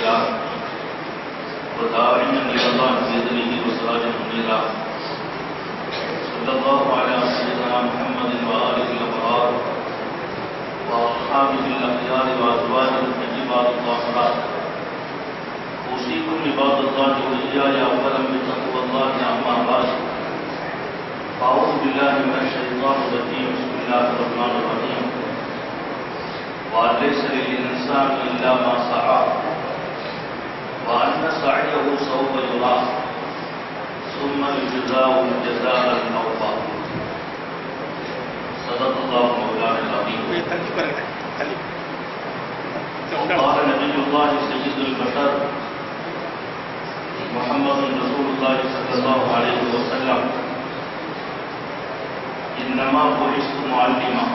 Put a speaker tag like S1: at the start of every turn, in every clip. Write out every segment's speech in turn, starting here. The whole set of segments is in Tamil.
S1: الله وداعيا إلى الله بإذنه وسراجا منيرا صلى الله على سيدنا محمد وآله الأبرار وأصحابه الأخيار وأزواجه الطيبات الطاهرات أوصيكم عباد الله وإياي أولا بتقوى الله أما بعد أعوذ بالله من الشيطان الرجيم بسم الله الرحمن الرحيم وأن ليس للإنسان إلا ما سعى وأن سعيه سوف يرى ثم يجزاه الجزاء الأوفى صدق الله مولانا العظيم
S2: தள்ளி பாருங்க தள்ளி
S1: وقال نبي الله سيد البشر محمد رسول الله صلى الله عليه وسلم إنما بعثت معلما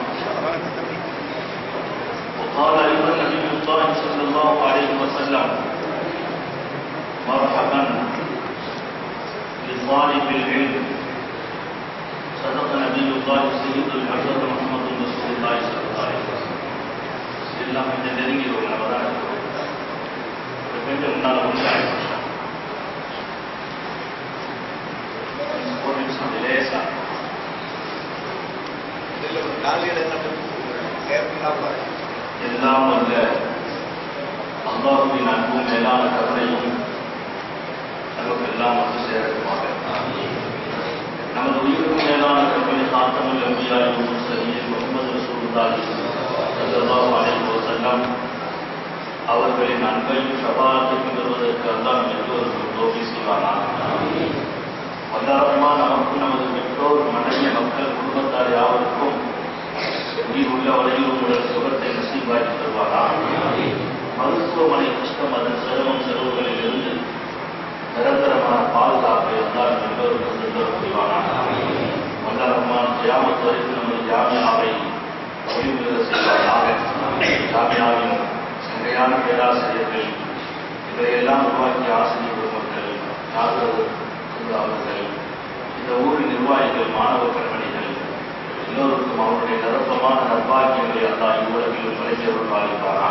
S1: وقال أيضا نبي الله صلى الله عليه وسلم مرحبا لطالب العلم صدق نبي الله سيد البشر محمد رسول الله صلى الله عليه وسلم எல்லாம் கொஞ்சம் நெருங்கிடுவோம் நம்ம தான் கொஞ்சம் முன்னால் வந்து ஆயிடுச்சு ஒரு நிமிஷம் லேசா எல்லாம் வல்ல அல்லாஹுவின் அன்பும் மேலான கருணையும் நமக்கு எல்லாம் வந்து சேரட்டுமாக நமது உயிருக்கும் மேலான கருணை காத்தமுல் அம்பியாயும் முஸ்லிம் முகமது ரசூலுல்லாஹி ஸல்லல்லாஹு அலைஹி வஸல்லம் அவர்களின் அன்பையும் ஷபாத்தையும் பெறுவதற்கு அல்லாஹ் எல்லோருக்கும் தோல்வி செய்வானாக வந்தாரமா நமக்கும் நமது பெற்றோர் மனைவி மக்கள் குடும்பத்தார் யாவருக்கும் உயிர் உள்ள வரையில் உங்கள் சுகத்தை நசீபாக்கி தருவாரா மருத்துவமனை கஷ்டம் அதன் சிரமம் செலவுகளில் இருந்து நிரந்தரமான பாதுகாப்பை வந்தால் எல்லோருக்கும் தந்தர புரிவானா வந்தாரமான ஜியாமத் வரைக்கும் நமது ஜாமியாவை ஒளிவுறுத செய்வாராக ஜாமியாவின் சங்கையான பேராசிரியர்கள் இதையெல்லாம் உருவாக்கிய ஆசிரியர் பெருமக்கள் யாதவர் அவர்கள் இந்த ஊரின் நிர்வாகிகள் மாணவ கண்மணிகள் எல்லோருக்கும் அவருடைய நிரப்பமான நற்பாக்கியங்களை அல்லாஹ் இவ்வுலகிலும் வழங்கியவர் பாலிப்பாரா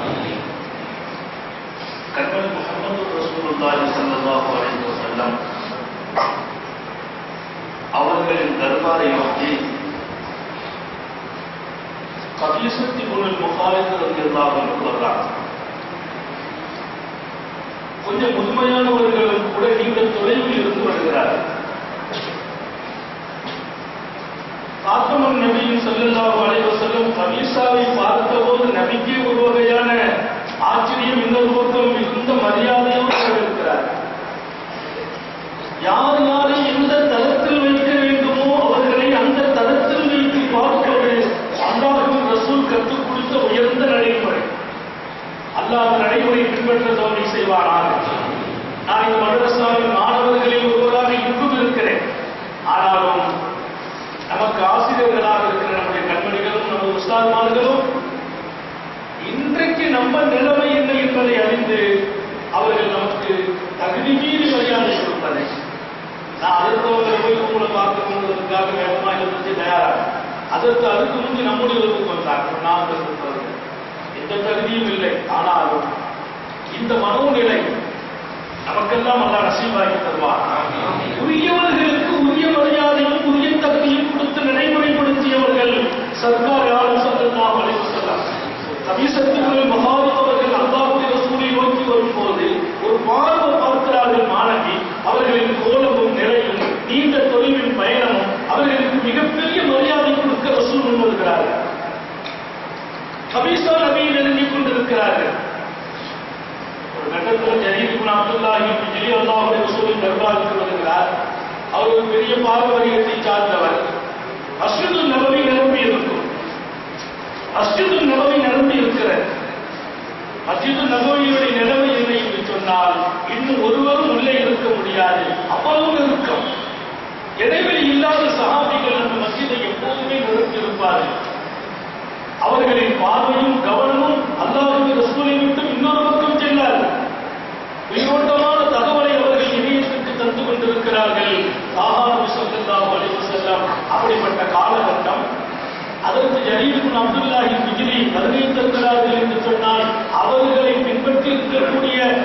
S1: கண்மணி முகமது ரசூலுல்லாஹி ஸல்லல்லாஹு அலைஹி வஸல்லம் அவர்களின் தர்பாரை நோக்கி கபீசத்தி குரல் முகாலித்து ரத்தியல்லாஹு வர்றாங்க கொஞ்சம் முதுமையானவர்களும் கூட நீங்கள் தொலைவில் இருந்து வருகிறார்கள் காத்தமன் நபியின் செல்லல்லாஹு அலைஹி வஸல்லம் கபீசாவை பார்த்தபோது நபிக்கு ஒரு வகையான ஆச்சரியம் இன்னொரு பக்கம் மிகுந்த மரியாதையோடு இருக்கிறார் யார் யாரை எந்த தளத்தில் வைக்க வேண்டுமோ அவர்களை அந்த தளத்தில் வைத்து பார்ப்பது அல்லாஹின் ரசூல் கற்றுக் கொடுத்த உயர்ந்த நடைமுறை அல்லாஹ் நடைமுறை பின்பற்ற தோல்வி செய்வாராக நான் இந்த மதரசாவின் மாணவர்களில் ஒருவராக இன்னும் இருக்கிறேன் ஆனாலும் நமக்கு ஆசிரியர்களாக இருக்கிற நம்முடைய கண்மணிகளும் நமது உஸ்தாத்மார்களும் இன்றைக்கு நம்ம நிலைமை என்ன என்பதை அறிந்து அவர்கள் நமக்கு தகுதி மீறி மரியாதை கொடுப்பதை நான் அடுத்தவர்களை போய் உங்களை பார்க்கணுங்கிறதுக்காக வேகமாக இருந்துச்சு தயாராக அதற்கு அதுக்கு முந்தி நம்முடைய ஊருக்கு வந்தாங்க நாம் இருக்கிறவர்கள் எந்த தகுதியும் இல்லை ஆனாலும் இந்த மனோநிலை நமக்கெல்லாம் அல்லா நசீபாகி தருவார் உரியவர்களுக்கு உரிய மரியாதையும் உரிய தகுதியும் கொடுத்து நடைமுறைப்படுத்தியவர்கள் சர்க்கார் யாரும் சொல்லலாம் அழைப்பு சொல்லலாம் கபீசத்துகள் மகாவி அவர்கள் அல்லாஹுடைய ரசூலை நோக்கி வரும்போது ஒரு பார்வை பார்க்கிறார்கள் மாணவி அவர்களின் கோலமும் நிலையும் நீண்ட தொழிலின் பயணமும் அவர்களுக்கு மிகப்பெரிய மரியாதை கொடுக்க ரசூல் முன் வருகிறார்கள் கபீசா நபியை நெருங்கிக் கொண்டிருக்கிறார்கள் ஒரு கட்டத்தில் ஜரீர் அப்துல்லாஹி ஜலி அல்லாஹுடைய ரசூலின் தர்பாருக்கு வருகிறார் அவர் ஒரு பெரிய பாரம்பரியத்தை சார்ந்தவர் அஸ்விது நபவி நிரம்பி இருக்கும் அஸ்விது நபவி நிரம்பி இருக்கிறது மஸ்ஜிது நபவியுடைய நிலைமை என்ன என்று சொன்னால் இன்னும் ஒருவரும் உள்ளே இருக்க முடியாது அவ்வளவு நெருக்கம் இடைவெளி இல்லாத சகாபிகள் அந்த மஸ்ஜிதை எப்போதுமே நிறுத்தியிருப்பார்கள் அவர்களின் பார்வையும் கவனமும் அல்லாஹுடைய ரசூலை விட்டு இன்னொரு பக்கம் செல்லாது உயிரோட்டமான தகவலை அவர்கள் இணையத்திற்கு தந்து கொண்டிருக்கிறார்கள் சாஹாபு சல்லாஹு அலைஹி செல்லம் அப்படிப்பட்ட காலகட்டம் அதற்கு ஜரீர் அப்துல்லாஹி பிஜிலி வருகை தருகிறார்கள் என்று சொன்னால் அவர்களை பின்பற்றி இருக்கக்கூடிய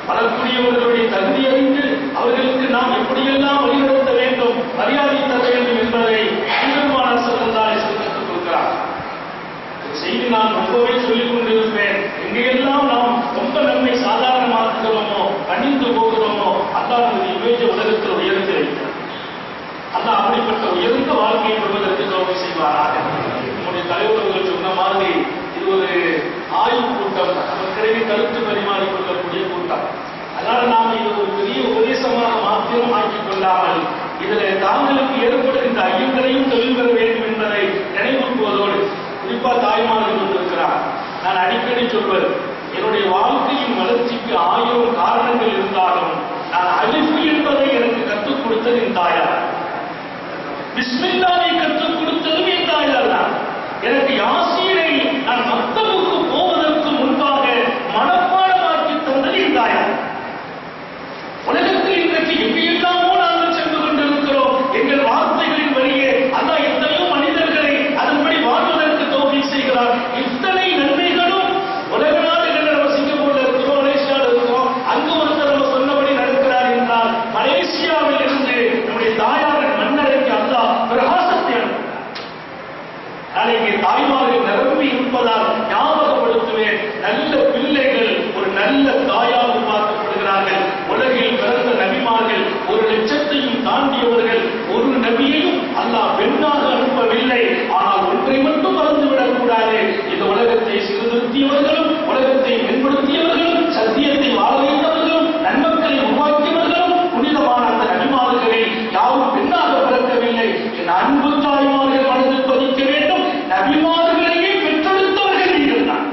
S1: வரக்கூடியவர்களுடைய தகுதி அறிந்து அவர்களுக்கு நாம் எப்படியெல்லாம் வழிநடத்த வேண்டும் மரியாதை தர வேண்டும் என்பதை திருமான செல்லந்தாரை கற்றுக் கொடுக்கிறார் இந்த செய்தி நான் ரொம்பவே சொல்லிக் கொண்டிருப்பேன் எங்கெல்லாம் நாம் ரொம்ப நம்மை சாதாரணமாக்குகிறோமோ கணிந்து போகிறோமோ அல்லாஹ் நமது இமேஜ் உலகத்தில் உயர்ந்து வைக்கிறார் அல்லாஹ் அப்படிப்பட்ட உயர்ந்த வாழ்க்கையை பெறுவதற்கு தோல்வி செய்வாராக நம்முடைய தலைவர்கள் சொன்ன மாதிரி இது ஒரு ஆய்வு கூட்டம் மக்களிடையே கருத்து பரிமாறிக் கொள்ளக்கூடிய கூட்டம் அதனால நாம் இது ஒரு பெரிய உபதேசமாக மாத்திரம் ஆக்கிக் கொள்ளாமல் இதில் தாங்களுக்கு ஏற்படுகின்ற ஐயங்களையும் தெளிவு பெற வேண்டும் என்பதை நினைவூட்டுவதோடு குறிப்பா தாய்மார்கள் கொண்டிருக்கிறார் நான் அடிக்கடி சொல்வது என்னுடைய வாழ்க்கையின் வளர்ச்சிக்கு ஆயிரம் காரணங்கள் இருந்தாலும் நான் அழிப்பு என்பதை எனக்கு கற்றுக் கொடுத்தது என் தாயார் பிஸ்மில்லாவை கற்றுக் கொடுத்ததும் என் தாயார் தான் எனக்கு யாசீரை நான் மக்தபுக்கு போவதற்கு முன்பாக மனப்பாடமாக்கி தந்தது என் தாயார் உலகத்தில் இன்றைக்கு எங்கெல்லாமோ நாங்கள் சென்று கொண்டிருக்கிறோம் எங்கள் வார்த்தைகளின் வழியே அல்லாஹ் எத்தனையோ மனிதர்களை அதன்படி வாழ்வதற்கு தோல்வி செய்கிறார் இத்தனை நன்மைகளும் உலக நாடுகளில் நம்ம சிங்கப்பூர்ல இருக்கிறோம் மலேசியாவில் இருக்கிறோம் அங்கு ஒருத்தர் நம்ம சொன்னபடி நடக்கிறார் என்றால் மலேசியாவில் இருந்து நம்முடைய தாயாரின் மன்னரைக்கு அல்லாஹ் பிரகாசத்தை அனுப்புகிறார் நாளைக்கு தாய்மார்கள் நிரம்பி இருப்பதால் ஞாபகப்படுத்துவேன் நல்ல பிள்ளைகள் ஒரு நல்ல தாயால் உருவாக்கப்படுகிறார்கள் உலகில் பிறந்த நபிமார்கள் ஒரு லட்சத்தையும் தாண்டியவர்கள் ஒரு நபியையும் அல்லாஹ் பெண்ணாக அனுப்பவில்லை ஆனால் ஒன்றை மட்டும் மறந்துவிடக் கூடாது இந்த உலகத்தை சீர்திருத்தியவர்களும் உலகத்தை மேம்படுத்தியவர்களும் சத்தியத்தை வாழ வைத்தவர்களும் நன்மக்களை உருவாக்கியவர்களும் புனிதமான அந்த நபிமார்களில் யாரும் பெண்ணாக பிறக்கவில்லை என் அன்பு தாய்மார்கள் மனதில் பதிக்க வேண்டும் நபிமார்களையே பெற்றெடுத்தவர்கள் நீங்கள் தான்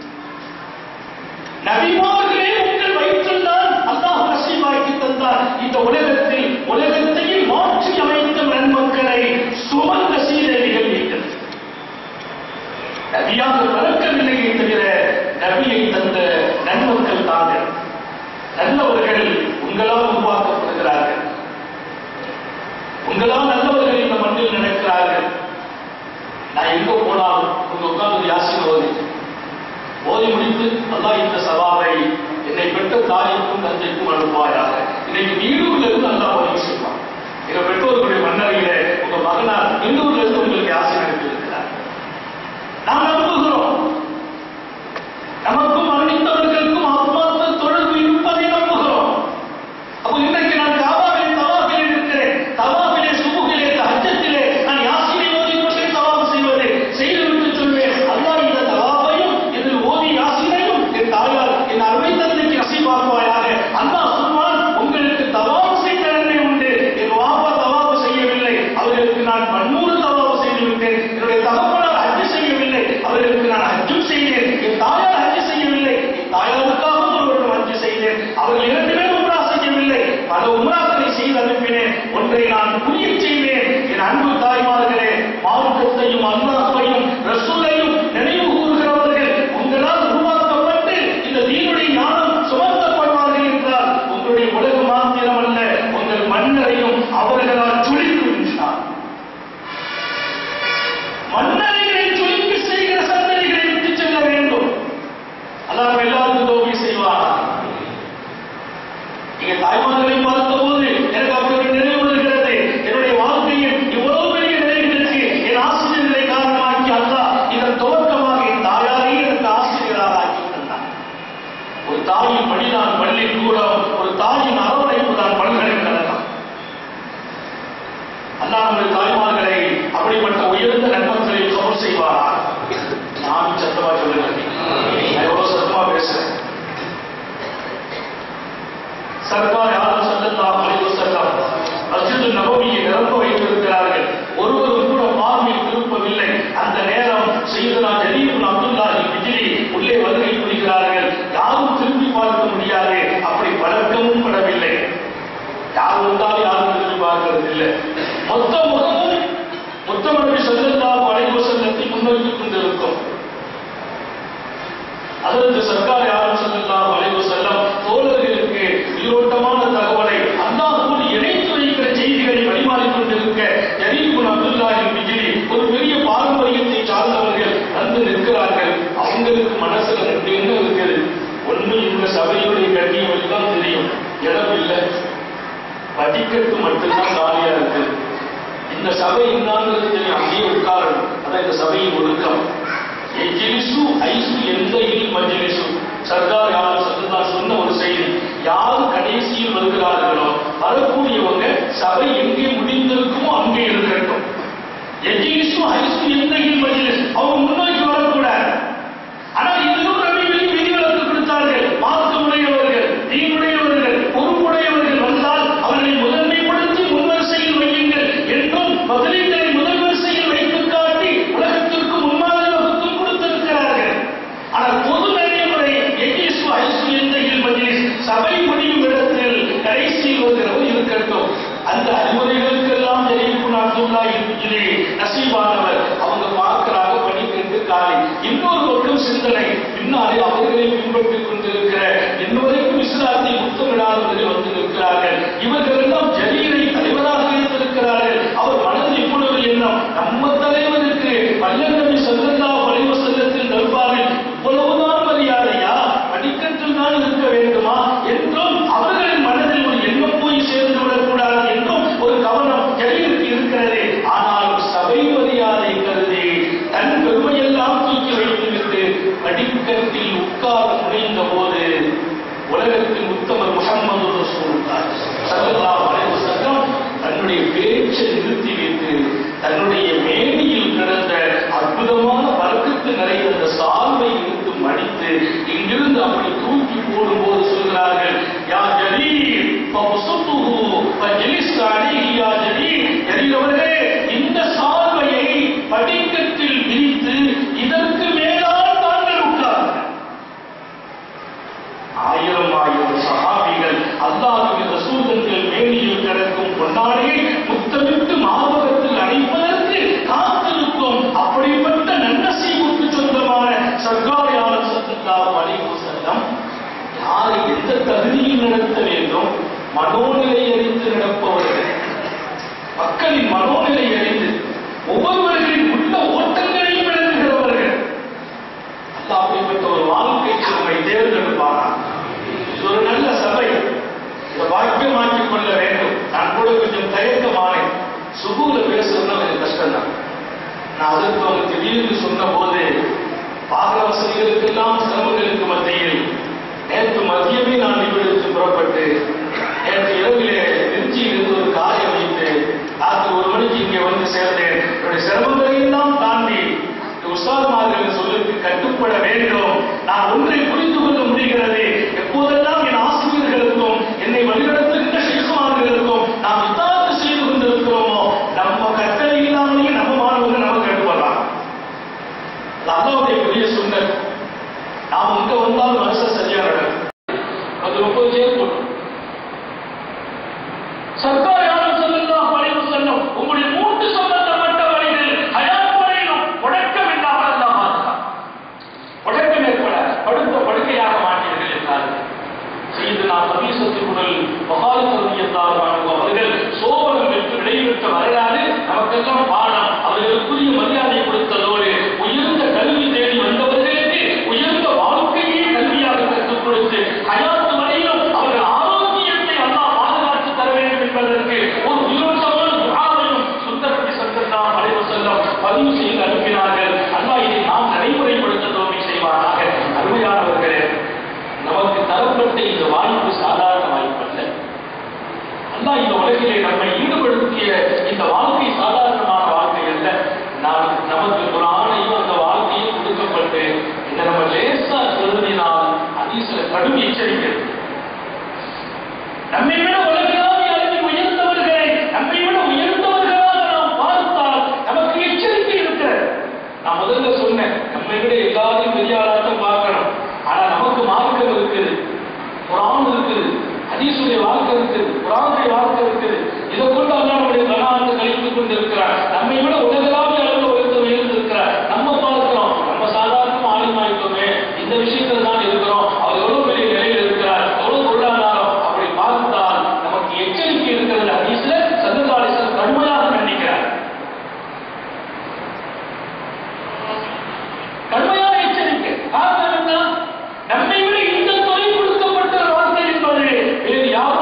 S1: நபிமார்களே உங்கள் வயிற்றில் தான் அல்லாஹ் நசீவாக்கி தந்தார் இந்த உலகத்தில் உலகத்தையே மாற்றி அமைத்த நன்மக்களை சுமந்த சீரடிகள் நீங்கள் நபியாக பிறக்கவில்லையே தவிர நபியை தந்த நன்மக்கள் தாங்கள் நல்லவர்கள் உங்களால் உருவாக்கப்படுகிறார்கள் உங்களால் நல்லவர்கள் இந்த மண்ணில் நடக்கிறார்கள் நான் எங்க போனாலும் உங்க உட்கார்ந்து யாசின் ஓதி ஓதி முடித்து அல்லாஹ் இந்த சவாலை என்னை பெற்ற தாய்க்கும் தந்தைக்கும் அனுப்பாயாக இன்னைக்கு நீடூர்ல இருந்து அல்லாஹ் உதவி செய்வான் எங்க பெற்றோர்களுடைய மன்னரையில உங்க மகனார் நீடூர்ல இருந்து உங்களுக்கு ஆசை அனுப்பியிருக்கிறார் நாம் நம்புகிறோம் நமக்கும் மரணித்தவர்களுக்கும் ஆத்மார்த்த தொடர்பு இருப்பதை நம்புகிறோம் அப்போ இன்றைக்கு நான் காபாவிலே தவாஃபிலே இருக்கிறேன் தவாஃபிலே சுபுகிலே தஹஜத்திலே நான் யாசினை ஓதிக்கொண்டே தவாஃப் செய்வது செய்துவிட்டு சொல்வேன் அல்லாஹ் இந்த தவாஃபையும் இதில் ஓதி யாசினையும் என் தாயார் என் அருமை தந்தைக்கு நசீபாக்குவாயாக அல்லாஹ் சொல்வான் உங்களுக்கு தவாஃப் செய்த நன்மை உண்டு என் வாப்பா தவாஃப் செய்யவில்லை அவர்களுக்கு நான் பன்னூறு தவாஃப் செய்து விட்டேன் என்னுடைய தகப்பனார் ஹஜ் செய்யவில்லை அவர்களுக்கு நான் ஹஜ்ஜும் செய்தேன் என் தாயார் ஹஜ் செய்யவில்லை என் தாயாருக்காகவும் ஒரு வருடம் ஹஜ் செய்தேன் அவர்கள் இரண்டு பேரும் உம்ரா செய்யவில்லை பல உம்ராக்களை செய்து அனுப்பினேன் ஒன்றை நான் புரிய செய்வேன் என் அன்பு தாய்மார்களே மார்க்கத்தையும் அல்லாஹையும் ரசூலையும் நினைவு கூறுகிறவர்கள் உங்களால் உருவாக்கப்பட்டு இந்த தீனுடைய ஞானம் சுமத்தப்படுவார்கள் என்றால் உங்களுடைய உலக மாத்திரம் அல்ல உங்கள் மன்னரையும் அவர்களால் சுழித்து விட்டார் மன்னரைகளை சுழித்து செய்கிற சந்ததிகளை விட்டு செல்ல வேண்டும் அல்லாஹ் எல்லாருக்கும் தோல்வி செய்வார் நீங்க தாய்மார்களை பார்த்தபோது எனக்கு அப்படி ஒரு நினைவு வருகிறது என்னுடைய வாழ்க்கையில் இவ்வளவு பெரிய நிலைகளுக்கு என் ஆசிரியர்களை காரணமாக்கி அல்லா இதன் துவக்கமாக என் தாயாரை எனக்கு ஆசிரியராக ஆக்கி தந்தார் ஒரு தாயின் பணிதான் பள்ளி கூடம் ஒரு தாயின் அரவணைப்பு தான் பல்கலைக்கழகம் அல்லாஹ் நம்முடைய தாய்மார்களை அப்படிப்பட்ட உயர்ந்த நன்மக்களை கவர் செய்வாரா நான் சத்தமா சொல்லுகிறேன் நான் எவ்வளவு சத்தமா பேசுறேன் சர்க்கார் யாரும் சல்லல்லாஹு அலைஹி வஸல்லம் மஸ்ஜிது நபவியை நிரம்ப வைத்திருக்கிறார்கள் ஒருவரும் கூட பார்வையில் திருப்பவில்லை அந்த நேரம் செய்தனா ஜலீல் அப்துல்லாஹி பிஜிலி உள்ளே வருகை புரிகிறார்கள் யாரும் திரும்பி பார்க்க முடியாது அப்படி பழக்கமும் படவில்லை யார் வந்தாலும் யாரும் திரும்பி பார்க்கிறது இல்லை மொத்த முகமும் முத்தமனபி சல்லல்லாஹு அலைஹி வஸல்லத்தை முன்னோக்கி கொண்டிருக்கும் அதற்கு சர்க்கார் யாரும் சொல்லலாம் அலைவு செல்லம் தோழர்களுக்கு உயிரோட்டமான தகவலை அல்லாஹோடு இணைத்து வைக்கிற செய்திகளை வழிமாறிக் கொண்டிருக்க ஜரீபுன் அப்துல்லாஹின் பிஜிலி ஒரு பெரிய பாரம்பரியத்தை சார்ந்தவர்கள் வந்து நிற்கிறார்கள் அவங்களுக்கு மனசுல ரெண்டு எண்ணம் இருக்குது ஒண்ணு இந்த சபையுடைய கண்ணியம் எல்லாம் இடம் இல்லை படிக்கட்டு மட்டும்தான் காலியா இருக்கு இந்த சபை என்னங்கிறது தெரியும் அங்கேயே உட்காரணும் அதான் இந்த சபையின் ஒழுக்கம் எஜிலிசு ஐசு எந்த இல் மஜிலிசு சர்க்கார் யார் சர்தார் சொன்ன ஒரு செய்தி யார் கடைசியில் வருகிறார்களோ வரக்கூடியவங்க சபை எங்கே முடிந்திருக்குமோ அங்கே இருக்கட்டும் எஜிலிசு ஐசு எந்த இல் மஜிலிஸ் அவங்க முன்னோக்கி வரக்கூடாது ஆனா இன்னும் நபிகளின் விதிவிலக்கு கொடுத்தார்கள் மார்க்கமுடையவர்கள் தீனுடையவர்கள் பொறுப்புடையவர்கள் வந்தால் அவர்களை முதன்மைப்படுத்தி முன்வரிசையில் வையுங்கள் என்றும் பதிலீட்டை முதல் வரிசையில் வைத்து காட்டி உலகத்திற்கு முன்மாதிரி வகுத்தும் கொடுத்திருக்கிறார்கள் ஆனால் பொது நடைமுறை எஜிசு ஐசு என்ற இல் மஜ்லிஸ் சபை முடியும் இடத்தில் கடைசியில் வருகிறவர் இருக்கட்டும் அந்த அறிவுரைகளுக்கெல்லாம் ஜெயிப்பு அப்துல்லா இதிலே நசீபானவர் அவங்க பார்க்கிறாங்க படிக்கட்டு காலை இன்னொரு பக்கம் சிந்தனை பின்னாலே அவர்களை பின்பற்றிக் கொண்டிருக்கிற இன்னொருக்கும் இஸ்லாத்தை முத்தமிடாதவர்கள் வந்து நிற்கிறார்கள் இவர்கள் எல்லாம் ஜலீலை தலைவராக வைத்திருக்கிறார்கள் அவர் மனதில் இப்பொழுது எண்ணம் நம்ம தலைவருக்கு பல்லநபி சல்லல்லா வலைவ செல்லத்தில் தர்பாரில் இவ்வளவுதான் மரியாதையா படிக்கட்டில் தான் இருக்க வேண்டுமா என்றும் அவர்களின் மனதில் ஒரு எண்ணம் போய் சேர்ந்து விடக்கூடாது என்றும் ஒரு கவனம் ஜலீலுக்கு இருக்கிறது ஆனால் சபை மரியாதை கருதி தன் பெருமையெல்லாம் தூக்கி வைத்துவிட்டு படிக்கட்டில் உட்கார முனைந்த போது உலகத்தின் உத்தமர் முகம்மது ரசூலுல்லாஹ் ஸல்லல்லாஹு அலைஹி வஸல்லம் தன்னுடைய பேச்சை நிறுத்தி வைத்து தன்னுடைய மேனியில் கிடந்த அற்புதமான வர்க்கத்து நிறைந்த அந்த சால்வை எடுத்து மடித்து இங்கிருந்து அப்படி தூக்கி போடும்போது சொல்கிறார்கள் யா ஜலீல் ஃபபசுத்துஹு ஃபஜ்லிஸ் அலைஹி யா ஜலீல் ஜலீல் அவர்களே இந்த சால்வையை படிக்கட்டில் விரித்து இதற்கு மேலால் தாங்கள் உட்காருங்கள் ஆயிரம் ஆயிரம் சஹாபிகள் அல்லாஹ்வின் ரசூல்கள் மேனியில் கிடக்கும் பொன்னாடியை முத்தமிட்டு மார்பகத்தில் அடைப்பதற்கு காத்திருக்கும் அப்படிப்பட்ட நன்னசீவுக்கு சொந்தமான சர்க்காரியாளர் சத்தல்லாஹு அலைஹி வஸல்லம் யாரை எந்த தகுதியில் நடத்த வேண்டும் மனோநிலை அறிந்து நடப்பவர்கள் மக்களின் மனோநிலை அறிந்து ஒவ்வொருவர்களின் உள்ள ஓட்டங்களையும் விளங்குகிறவர்கள் அல்லாஹ் அப்படிப்பட்ட ஒரு வாழ்க்கைக்கு நம்மை தேர்ந்தெடுப்பானா இது ஒரு நல்ல சபை இதை பாக்கியமாக்கிக் கொள்ள வேண்டும் நான் கூட கொஞ்சம் தயக்கமானேன் சுபூல பேசுறதுனா கொஞ்சம் கஷ்டம் தான் நான் அதற்கு அவங்க திடீர்னு சொன்ன போது பாக வசதிகளுக்கெல்லாம் சிரமங்களுக்கு மத்தியில் நேற்று மதியமே நான் நிமிடத்து புறப்பட்டு நேற்று இரவிலே திருச்சியில் இருந்து ஒரு காரியம் வைத்து ராத்திரி ஒரு மணிக்கு இங்கே வந்து சேர்ந்தேன் என்னுடைய சிரமங்களை எல்லாம் தாண்டி உஸ்தாத்மார்கள் சொல்லுக்கு கட்டுப்பட வேண்டும் நான் ஒன்றை புரிந்து கொள்ள முடிகிறது எப்போதெல்லாம் என் ஆசிரியர்களுக்கும் என்னை வழிநடத்துகின்ற ஷேகுமார்களுக்கும் நாம் இத்தாத்து செய்து கொண்டிருக்கிறோமோ நம்ம கட்டளை இல்லாமலேயே நம்ம மாணவர்கள் நம்ம கட்டுப்படலாம் அல்லாவுடைய பெரிய சுண்ணத் நாம் இங்க வந்தால் மனுஷன் சரியா நடக்கும் அது முப்பது சேர் போட்டோம் சர்க்கார் யாரும் சொல்லலாம் பணிவு செல்லும் உங்களுடைய மூன்று சம்பந்தப்பட்ட வழிகள் ஹயாத் வரையிலும் முடக்கம் இல்லாமல் எல்லாம் பார்க்கலாம் முடக்கம் ஏற்பட படுத்த படுக்கையாக மாட்டீர்கள் என்றார்கள் செய்து நான் கபீசத்து குடல் மகால் சந்தியத்தார் அவர்கள் சோபனம் பெற்று விடைபெற்ற வரலாறு நமக்கெல்லாம் பாடம் அவர்களுக்குரிய மரியாதை கொடுத்ததோடு உயர்ந்த கல்வி தேடி வந்தவர்களுக்கு உயர்ந்த வாழ்க்கையை கல்வியாக கற்றுக் கொடுத்து ஹயாத்து வரையிலும் அவர்கள் ஆரோக்கியத்தை அல்லாஹ் பாதுகாத்து தர வேண்டும் என்பதற்கு ஒரு உயிரோட்டமான துஆவையும் சுந்தரபடி சங்கர்தான் அலைவர் செல்லம் பதிவு செய்து அனுப்பினார்கள் அல்லாஹ் இதை நாம் நடைமுறைப்படுத்த தோல்வி செய்வாராக அருமையானவர்களே நமக்கு தரப்பட்ட இந்த வாய்ப்பு சாதாரண வாய்ப்பு அல்ல அல்லாஹ் இந்த உலகிலே நம்மை ஈடுபடுத்திய இந்த வாழ்க்கை சாதாரணமான வாழ்க்கை அல்ல நாம் நமக்கு ஒரு ஆணையும் அந்த வாழ்க்கையும் கொடுக்கப்பட்டு இதை நம்ம லேசா கருதினால் அது சில கடும் எச்சரிக்கை இருக்கு. நம்மை விட உலகளாவிய அளவில் உயர்ந்தவர்களை நம்மை விட உயர்ந்தவர்களாக நாம் பார்த்தால் நமக்கு எச்சரிக்கை இருக்கிறது நான் முதல்ல சொன்னேன் நம்மை விட எல்லாரையும் பெரிய ஆளாட்டம் பார்க்கணும் ஆனா நமக்கு மார்க்கம் இருக்குது குரான் இருக்குது ஹதீஸுடைய வாழ்க்கை இருக்குது குரானுடைய வாழ்க்கை இருக்குது இதை கொண்டு அல்லா நம்முடைய கலாத்தை கழித்துக் கொண்டிருக்கிறார் நம்மை விட உலகளாவிய அளவில் உயர்ந்து உயர்ந்திருக்கிறார் நம்ம பார்க்கிறோம் நம்ம சாதாரண ஆளுமாயிட்டோமே இந்த விஷயத்தில் தான் இருக்கிறோம் அவர் எவ்வளவு பெரிய நிலையில் இருக்கிறார் எவ்வளவு பொருளாதாரம் அப்படி பார்த்தால் நமக்கு எச்சரிக்கை இருக்கிறது ஹதீஸ்ல சந்தகாலேசர் கடுமையாக கண்டிக்கிறார் கடுமையான எச்சரிக்கை காரணம் என்ன நம்மை விட இந்த தொலை கொடுக்கப்பட்ட வார்த்தை என்பது வேறு யாரும்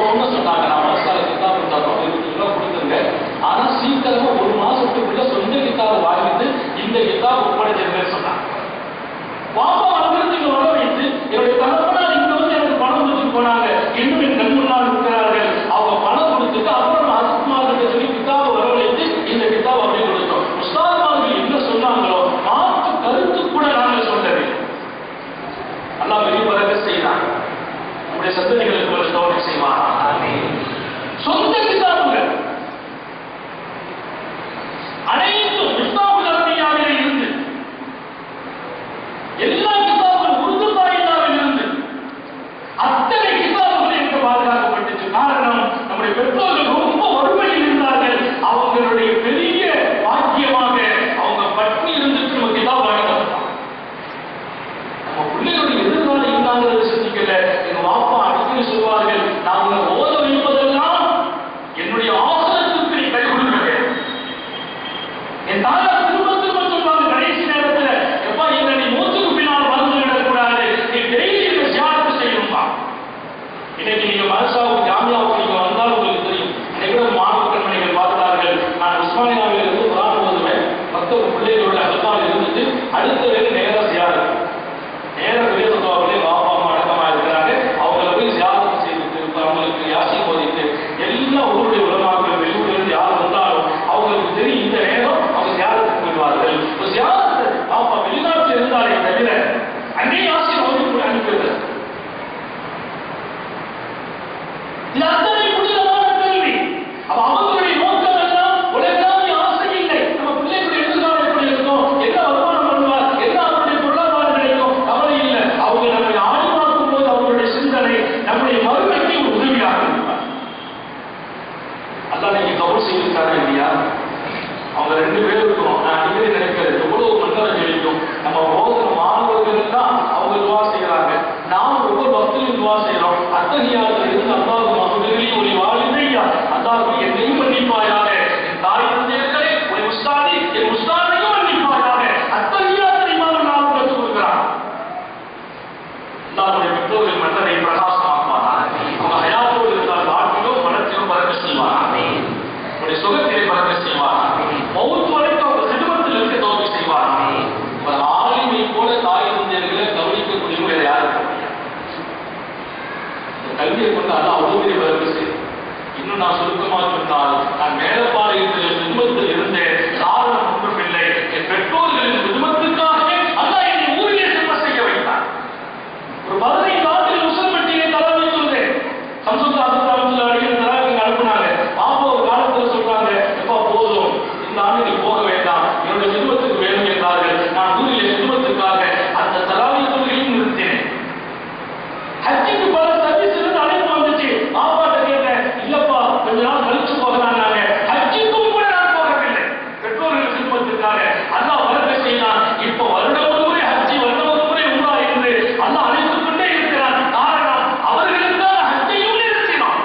S2: கொடுத்தோம்னு சொன்னாங்க நான் மனசால கிதாப் தரோம் இருபது ரூபா கொடுத்துருங்க ஆனா சீக்கிரமா ஒரு மாசத்துக்குள்ள சொந்த கிதாப் வாங்கிட்டு இந்த கிதாப் ஒப்படைச்சிருங்கன்னு சொன்னாங்க பாப்பா அங்கிருந்து இங்க வர வைத்து என்னுடைய தகப்பனார் இங்க வந்து எனக்கு பணம் கொடுத்துட்டு போனாங்க இன்னும் என் கண் முன்னால் இருக்கிறார்கள் அவங்க பணம் கொடுத்துட்டு அப்புறம் அசுமார்கிட்ட சொல்லி கிதாபை வரவழைத்து இந்த கிதாப் அப்படியே கொடுத்தோம் உஸ்தாத்மார்கள் என்ன சொன்னாங்களோ மாற்று கருத்து கூட நாங்கள் சொல்லவில்லை அல்லாஹ் பெரிய பறக்க செய்தான் நம்முடைய சந்ததிகளுக்கு ஒரு தோணை செய்வான் சொந்த கிதாபுகள் அனைத்தும் இஸ்லாமுல் அரபியாவிலே இருந்து எல்லா கிதாபுகள் உருது தாயினாவில் இருந்து அத்தனை கிதாபுகள் எனக்கு பாதுகாக்கப்பட்டுச்சு காரணம் நம்முடைய பெற்றோர்கள் ரொம்ப வறுமையில் இருந்தார்கள் அவங்களுடைய பெரிய பாக்கியமாக அவங்க பட்னி இருந்துட்டு நம்ம கிதாப் வாங்கி தந்தாங்க நம்ம பிள்ளைகளுடைய எதிர்காலம் இருந்தாங்கிறத சிந்திக்கல எங்க வாப்பா அடிக்கடி சொல்வார்கள் நாங்க ஓத வைப்பதெல்லாம் என்னுடைய ஆசனத்துக்கு நீ கை கொடுக்க வேண்டும் என் தாத்தா திரும்ப திரும்ப சொல்வாங்க கடைசி நேரத்துல எப்பா இந்த நீ மூச்சுக்கு பின்னால் மருந்து விடக்கூடாது நீ டெய்லி இந்த சியாரத்தை செய்யணும்பா இன்னைக்கு நீங்க மனசாவுக்கு ஜாமியாவுக்கு நீங்க வந்தால் உங்களுக்கு தெரியும் இன்னைக்கு கூட மாணவ கண்மணிகள் பார்க்கிறார்கள் நான் உஸ்மானியாவில் இருந்து குரான் ஓதுவேன் மற்ற பிள்ளைகளோட அல்பால் இருந்துட்டு அடுத்த வேலை நேரா சியாரம் நேர விவேகத்துவாவிலே பாப்பா அம்மா அடக்கமா இருக்கிறாங்க அவங்கள போய் சியாரம் செய்துட்டு அவங்களுக்கு யாசி போதிட்டு எல்லா ஊருடைய உலமாக்கள் வெளியூர்ல இருந்து யார் வந்தாலும் அவங்களுக்கு தெரியும் இந்த நேரம் அவங்க சியாரத்துக்கு போயிடுவார்கள் இப்போ சியாரத்தை பாப்பா வெளிநாட்டில் இருந்தாலே தவிர அன்னை யாசி ஓதி கூட அனுப்பிடுறது இது அத்தனை புனிதமான கல்வி அப்ப அவங்களுடைய நோக்கம் எல்லாம் உலகாவிய ஆசை இல்லை நம்ம பிள்ளைகளுடைய எதிர்காலம் எப்படி இருக்கும் என்ன வருமானம் பண்ணுவார் என்ன அவருடைய பொருளாதாரம் கிடைக்கும் கவலை இல்லை அவங்க நம்மை ஆய்வாக்கும் போது அவங்களுடைய சிந்தனை நம்முடைய மறுமைக்கு ஒரு உதவியாக இருப்பார் அதான் நீங்க கவனம் செய்திருக்காரா இல்லையா அவங்க ரெண்டு பேரும் இருக்கணும் நான் அடிக்கடி நினைக்கிறது எவ்வளவு மண்டலம் ஜெயிக்கும் நம்ம ஓதுற மாணவர்கள் எல்லாம் அவங்க துவா செய்யறாங்க நாம் ஒவ்வொரு பக்தியும் துவா செய்யறோம் அத்தகையாத்துல இருந்து அல்லாஹ் மகன்களே ஒரு வாழ்ந்தையா அல்லாஹ் என்னையும் மன்னிப்பாயாக என் தாய் தந்தையர்களே ஒரு உஸ்தாதி என் உஸ்தாதையும் மன்னிப்பாயாக அத்தகையாத்திரை மாதிரி நாம் கற்றுக் கொடுக்கிறான் அல்லாஹ்வுடைய பெற்றோர்கள் மன்னரை பிரகாசமாக்குவாராக அவங்க ஹயாத்தோடு இருந்தால் வாழ்க்கையிலும் மனத்திலும் பறக்க செய்வாராக உடைய சுகத்திலே பறக்க செய்வாராக மௌத் வரைக்கும் அவங்க சிறுமத்தில் இருக்க தோல்வி செய்வாராக ஒரு ஆளுமை போல தாய் தந்தையர்களை கவனிக்கக்கூடிய வேற யாரும் இருக்க முடியாது இந்த கல்வியை கொண்டு அதான் அவ்வளவு பெரிய பறக்க செய்யும் இன்னும் நான் சுருக்கமாக சொன்னால் நான் மேலப்பாளையத்தில் சிறுமத்தில் இருந்தேன் காரணம் ஒன்றுமில்லை என் பெற்றோர்களின் குடும்பத்துக்காகவே அல்லாஹ் என்னை ஊரிலே செல்வ செய்ய வைத்தார் ஒரு பதினைந்து ஆண்டுகள் முசல்பட்டியை தராவி சொல்றேன் சம்சுல்லா அசுல்லாமத்துல அடிகள் தராவி அனுப்புனாங்க பாப்பா ஒரு காலத்துல சொல்றாங்க எப்பா போதும் இந்த ஆண்டு நீ போக வேண்டாம் என்னுடைய செல்வத்துக்கு வேணும் என்றார்கள் நான் ஊரில் செல்வத்துக்காக அந்த தராவி தொழிலையும் நிறுத்தினேன் ஹஜ்ஜுக்கு பல சர்வீஸ் இருந்து அழைப்பு வந்துச்சு பாப்பாட்ட கேட்டேன் இல்லப்பா கொஞ்ச நாள் கழிச்சு போகலாம் நாங்க ஹஜ்ஜுக்கும் கூட நான் போகவில்லை பெற்றோர்கள் சிறுமத்திற்காக அல்லாஹ் வரக்க செய்தான் இப்போ வருடம் ஒரு முறை ஹஜ்ஜி வருடம் ஒரு முறை உண்டா என்று அல்லாஹ் அழைத்துக் கொண்டே இருக்கிறான் காரணம் அவர்களுக்கான ஹஜ்ஜையும் நிறுத்தினான்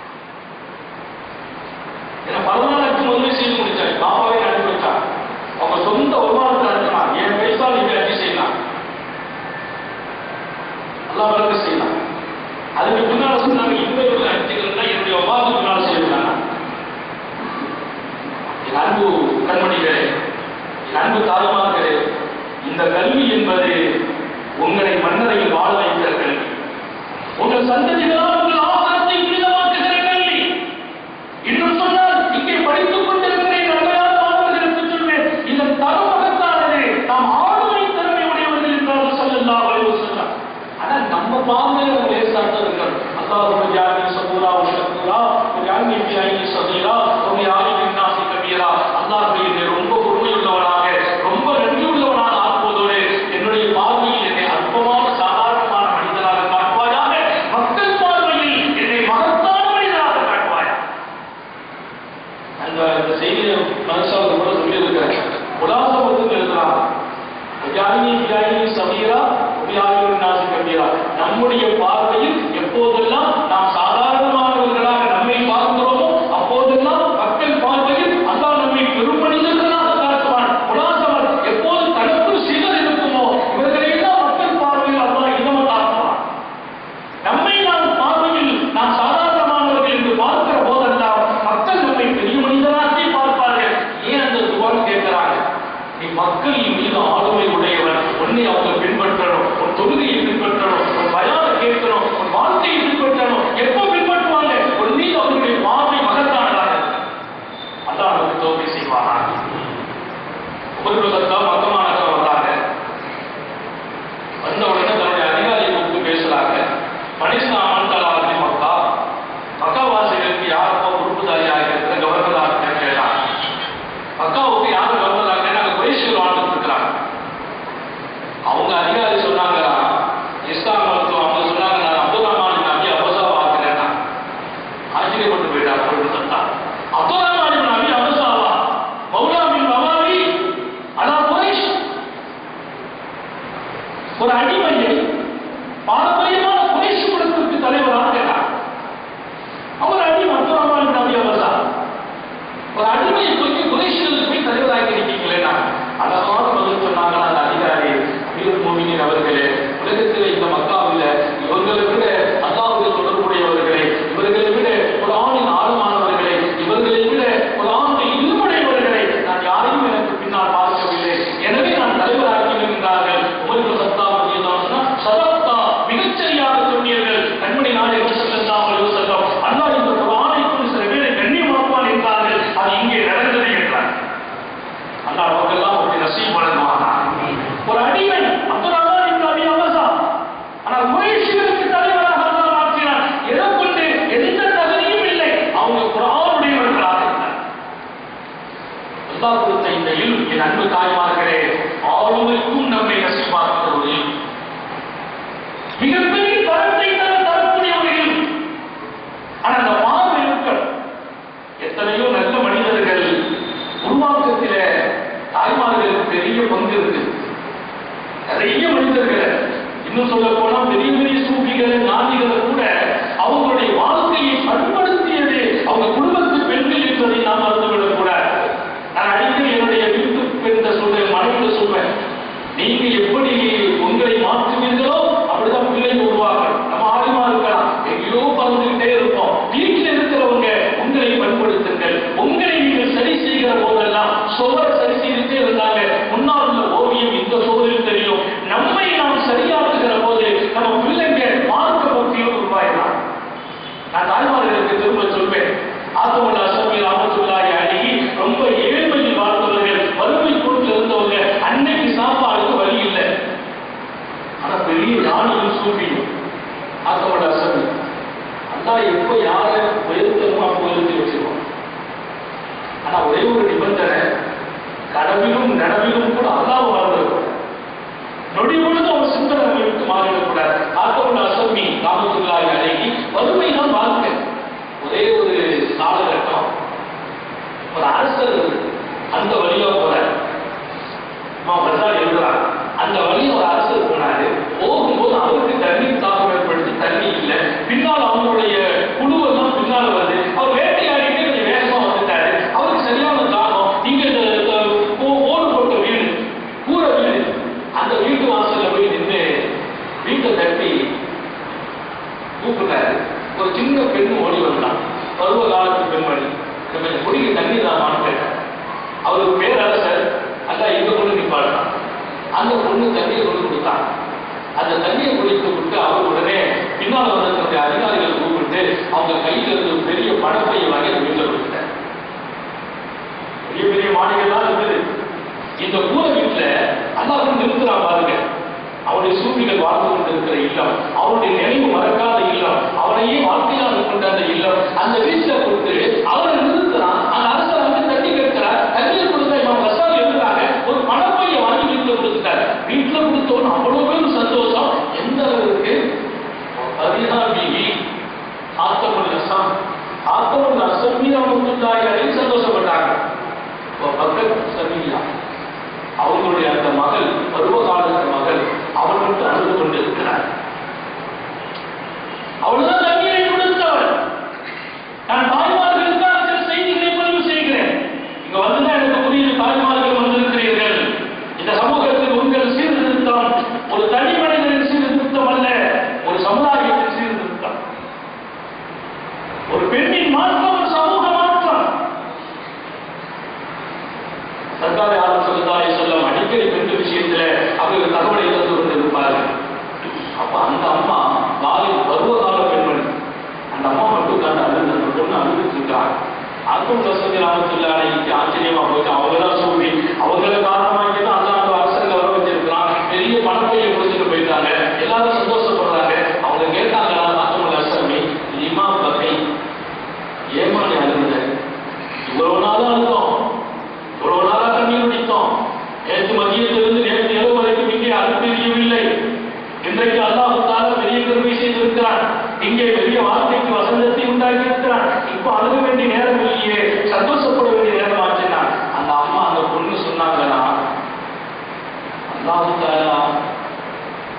S2: ஏன்னா பதினாலு லட்சம் முதலீடு செய்து முடிச்சாரு பாப்பாவே அனுப்பி வச்சான் அவங்க சொந்த வருமானத்தை அனுப்பினான் என் பைசா நீங்க ஹஜ்ஜி செய்யலாம் அல்லாஹ் வரக்க செய்யலாம் அதுக்கு பின்னால சொன்னாங்க இந்த ஒரு ஹஜ்ஜுகள்னா என்னுடைய ஒவ்வாது பின்னால் செய்யலாம் என் அன்பு கண்மணிகளே என் அன்பு தாய்மார்களே இந்த கல்வி என்பது உங்களை மன்னரையில் வாழ வைக்கிற கல்வி உங்கள் சந்ததிகளால் உங்கள் ஆசாரத்தை புனிதமாக்குகிற கல்வி இன்னும் சொன்னால் இங்கே படித்துக் கொண்டிருக்கிறேன் நன்மையான மாணவர்களுக்கு சொல்வேன் இந்த தரமகத்தானது நாம் ஆளுமை திறமை உடையவர்கள் என்றாலும் சொல்லலாம் வரைவு சொன்னார் ஆனா நம்ம பார்வையில நம்ம லேசாட்டம் இருக்கிறோம் அல்லாஹ் ஜானி சபூரா உஷக்கூரா ஜானி பியாயி சதீரா உங்க யாரி நாசி கபீரா அல்லாஹ் என்னை ரொம்ப பொறுமையுள்ளவனாக ரொம்ப நன்றியுள்ளவனாக ஆக்குவதோடு என்னுடைய பார்வையில் என்னை அற்பமான சாதாரணமான மனிதனாக காட்டுவாயாக மக்கள் பார்வையில் என்னை மகத்தான மனிதனாக காட்டுவாயாக அந்த இந்த செய்தியை மனசாவது கூட சொல்லியிருக்கிறேன் உலாசமத்துக்கு எழுதுறாங்க ஜாயினி ஜாயினி சமீரா உபியாயுர் நாசி கபீரா நம்முடைய பார்வையில் எப்போதெல்லாம் நாம் சாதாரணமானவர்களாக நம்மை பார்க்கிறோமோ அப்போதெல்லாம் மக்கள் பார்வையில் அல்லாஹ் நம்மை பெரும் மனிதர்களாக காட்டுவான் உலாசவர் எப்போது தனக்குள் சிலர் இருக்குமோ இவர்களை எல்லாம் மக்கள் பார்வையில் அல்லாஹ் இன்னமும் காட்டுவான் நம்மை நாம் பார்வையில் நாம் சாதாரணமான ஒரு அடிமையை பாரம்பரியமான குறைஷ் குலத்திற்கு தலைவராக கேட்டார் அவர் அடிமை அப்துல் ரஹ்மான் நபி அவர் தான் ஒரு அடிமையை தூக்கி குறைஷிகளுக்கு போய் தலைவராகி இருக்கீங்களேனா அழகான பதில் சொன்னாங்க அந்த அதிகாரி அமீர் மோமினின் அவர்களே உலகத்தில் இந்த மக்காவில் இவங்களை விட அல்லாஹுடைய தொடர்புடையவர்களே இவர்களை விட ஒரு ஆணின் ஆழமானவர்களே இவர்களை விட ஒரு ஆணின் இருமுடையவர்களை நான் யாரையும் எனக்கு பின்னால் பார்க்கவில்லை எனவே நான் தலைவராக்கி என்றார்கள் உமருக்கு சத்தா சதப்தா மிகச்சரியாக சொன்னீர்கள் கண்மணி நாயகம் செல்லலாம் செல்லம் அல்லாஹ் இந்த குரானை கொண்டு சில பேரை கண்ணியமாக்குவான் என்றார்கள் அது இங்கே நடந்தது என்றார் அல்லாஹ் அவர்களெல்லாம் அப்படி நசீப் வழங்குவானா ஒரு அடிமை அப்துல் ரஹ்மான் இப்னு அபி அமசா ஆனால் குறைஷிகளுக்கு தலைவராக அல்லாஹ் மாற்றினார் எதை கொண்டு எந்த தகுதியும் இல்லை அவங்க குரானுடையவர்களாக இருந்தார் அல்லாஹ் கொடுத்த இந்த இல் என் அன்பு தாய்மார்களே ஆளுமைக்கும் நம்மை நசீபாக்குகிற ஒரு இல் மிகப்பெரிய பலத்தை தர தரக்கூடிய ஒரு இல் ஆனா அந்த மாறு இல்கள் எத்தனையோ நல்ல மனிதர்கள் உருவாக்கத்தில தாய்மார்களுக்கு பெரிய பங்கு இருக்கு நிறைய மனிதர்கள் இன்னும் சொல்ல போனா பெரிய பெரிய சூப்பிகளை ஞானிகளை கூட அவங்களுடைய வாழ்க்கையை பண்படுத்தியது அவங்க குடும்பத்து பெண்கள் என்பதை நாம் மறந்துவிடக் கூடாது நான் அடிக்கடி என்னுடைய வீட்டு பெண்ண சொல்றேன் மனைவிட சொல்றேன் நீங்க எப்படி உங்களை மாற்றுவீர்களோ அப்படிதான் பிள்ளைங்க உருவாக்கணும் நம்ம ஆர்வமா இருக்கலாம் எங்கேயோ பறந்துகிட்டே இருப்போம் வீட்டில் இருக்கிறவங்க உங்களை பண்படுத்துங்கள் உங்களை நீங்கள் சரி செய்கிற போதெல்லாம் சுவரை சரி செய்துட்டே இருந்தாங்க முன்னால் உள்ள ஓவியம் இந்த சுவரில் தெரியும் நம்மை நாம் சரியாக்குகிற போது நம்ம பிள்ளைங்க மார்க்க போட்டியில் உருவாயிடலாம் நான் தாய்மார்களுக்கு திரும்ப சொல்வேன் ஆத்தமுள்ள அசமி ராமத்துல்லாஹி அழகி ரொம்ப ஏழ்மையில் வாழ்ந்தவர்கள் வறுமை கோட்டில் இருந்தவங்க அன்னைக்கு சாப்பாடுக்கு வழி இல்லை ஆனா பெரிய ஞானியும் சூழ்நியும் ஆத்தமுள்ள அசமி அல்லாஹ் எப்போ யாரை உயர்த்தணுமோ அப்போ உயர்த்தி வச்சிருவோம் ஆனா ஒரே ஒரு நிபந்தனை கனவிலும் நனவிலும் கூட அல்லாஹ் வாழ்ந்திருக்கும் நொடி பொழுது ஒரு சிந்தனை நம்மை விட்டு மாறிடக்கூடாது ஆத்தமுள்ள அசமி ராமத்துல்லாஹி அழகி வறுமை தான் வாழ்க்கை ஒரே ஒரு காலகட்டம் ஒரு அரசர் அந்த வழியா போறார் பசார் எழுதுறாங்க அந்த வழியா ஒரு அரசர் போனாரு போகும்போது அவருக்கு தண்ணீர் தாக்கம் ஏற்படுத்தி தண்ணி இல்லை பின்னால் அவங்களுடைய குழுவெல்லாம் பின்னால வருது அவர் வேட்டையாடிட்டு கொஞ்சம் வேகமா வந்துட்டாரு அவருக்கு சரியான தாகம் நீங்க இந்த இந்த ஓ- ஓடு போட்ட வீடு கூரை வீடு அந்த வீட்டு வாசல்ல போய் நின்று வீட்டை தட்டி கூப்பிட்டாரு ஒரு சின்ன பெண் ஓடி வந்தான் பருவ காலத்து பெண்மணி இந்த கொஞ்சம் குடிக்க தண்ணி தாமான்னு கேட்டார் அவருக்கு பேரரசர் அதான் எங்க கொண்டு நிப்பாடுறான் அந்த பொண்ணு தண்ணியை கொண்டு கொடுத்தான் அந்த தண்ணியை குடித்து விட்டு அவர் உடனே பின்னால் வந்த தன்னுடைய அதிகாரிகள் கூப்பிட்டு அவங்க கையில இருந்து ஒரு பெரிய பணப்பையை வாங்கி அந்த வீட்டில் கொடுத்தார் பெரிய பெரிய மாளிகைலாம் இருக்குது இந்த கூரை வீட்டுல அல்லாஹ் நிறுத்துறான் பாருங்க அவருடைய சூழ்நிலைகள் வாழ்ந்து கொண்டிருக்கிற இல்லம் அவருடைய நினைவு மறக்காத இல்லம் அவனையே வாழ்க்கையாக கொண்ட அந்த இல்லம் அந்த வீட்டுல கொடுத்து அவரை நிறுத்துறான் அந்த அரசர் வந்து தண்ணி கேட்கிறார் தண்ணீர் கொடுத்த இவன் கஷ்டம் எழுதுறாங்க ஒரு பணப்பையை வாங்கி வீட்டுல கொடுத்துட்டார் வீட்டுல கொடுத்தோன்னு அவ்வளவு பேரும் சந்தோஷம் எந்த அளவுக்கு பதினாறு பிவி ஆத்தமுல் அசம் ஆத்தமுல் அசம் மீது அவங்க சந்தோஷப்பட்டாங்க இப்போ பக்கத் சமீலா அவங்களுடைய அந்த மகள் பருவகாலத்து மகள் அவள் மட்டும் அழுது கொண்டிருக்கிறார் அவள்தான் தண்ணீரை கொடுத்தவள் நான் தாய்மார்களுக்காக சில செய்திகளை பதிவு செய்கிறேன் இங்க வந்துதான் எனக்கு புரியுது தாய்மார்கள் வந்திருக்கிறீர்கள் இந்த சமூகத்தில் உங்கள் சீர்திருத்தம் ஒரு தனி மனிதனின் சீர்திருத்தம் அல்ல ஒரு சமுதாயத்தின் சீர்திருத்தம் ஒரு பெண்ணின் மாற்றம் ஒரு சமூக மாற்றம் சர்க்காரி ஆளும் சொல்லுதாய் சொல்லம் அடிக்கடி பெண்கள் விஷயத்துல அவர்கள் தகவலை தந்து கொண்டிருப்பார்கள் அப்ப அந்த அம்மா நாளை பருவகால பெண்மணி அந்த அம்மா மட்டும் உட்கார்ந்து அழுது அந்த பொண்ணு அழுதுட்டு இருக்காங்க அதுவும் வசதி ராமத்துல அன்னைக்கு ஆச்சரியமா போச்சு அவங்க தான் சொல்லி அவங்கள காரணமாக்கி தான் அந்த அந்த அரசங்க வர வச்சிருக்கிறான் பெரிய பணப்பையை கொடுத்துட்டு போயிட்டாங்க எல்லாரும் சந்தோஷப்படுறாங்க அவங்க கேட்டாங்க ஆத்தமுள்ள அசமி இமாம் பகை ஏமா நீ அழுகுற இவ்வளவு நாளா அழுதோம் இவ்வளவு நாளா கண்ணீர் குடித்தோம் நேற்று மதியத்திலிருந்து நேற்று இரவு வரைக்கும் இங்கே அது தெரியவில்லை இன்றைக்கு அல்லாஹ் தாலா பெரிய பெருமை செய்திருக்கிறான் இங்கே பெரிய வார்த்தைக்கு வசந்தத்தை உண்டாக்கி இருக்கிறான் இப்போ அழுக வேண்டிய நேரம் இல்லையே சந்தோஷப்பட வேண்டிய நேரம் ஆச்சுன்னா அந்த அம்மா அந்த பொண்ணு சொன்னாங்கன்னா அல்லாஹ் தாலா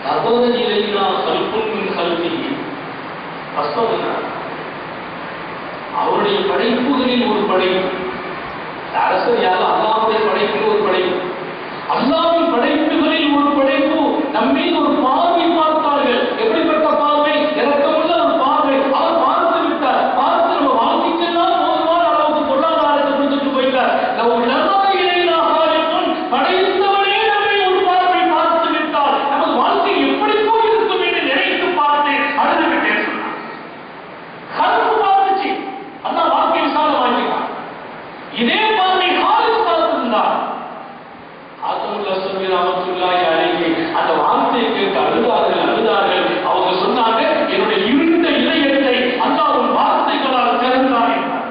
S2: நபர இலையிலா கல்புன் கல்வி கஷ்டம் என்ன அவருடைய படைப்புகளில் ஒரு படைப்பு இந்த அரசர் யாரும் அல்லாவுடைய படைப்பில் ஒரு படைப்பு அல்லாவின் படைப்புகளில் ஒரு படைப்பு நம்மீது ஒரு பார்வை பார்த்தார்கள் எப்படிப்பட்ட பார்வை இறக்கமுள்ள ஒரு பார்வை அவர் பார்த்து விட்டார் பார்த்து நம்ம வாழ்க்கைக்கெல்லாம் போதுமான அளவுக்கு பொருளாதாரத்தை கொடுத்துட்டு போயிட்டார் நம்ம நபர இலையிலா கல்புன் படைத்தவனே நம்மை ஒரு பார்வை பார்த்து விட்டார் நமது வாழ்க்கை எப்படி போயிருக்கும் என்று நினைத்து பார்த்து அழுது விட்டேன் சொன்னார் கருப்பு பார்த்துச்சு அதான் வாழ்க்கை விசாலமாக்கினார் இதே பார்வை ஹாலிஸ் பார்த்திருந்தார் ஆத்தமுல்லா சொல்லி ராமத்துல்லாஹி அலைஹி அந்த வார்த்தையை கேட்டு அழுதார்கள் அழுதார்கள் அவங்க சொன்னாங்க என்னுடைய இருந்த இதயத்தை அல்லாஹ் உன் வார்த்தைகளால் திறந்தான் என்றார்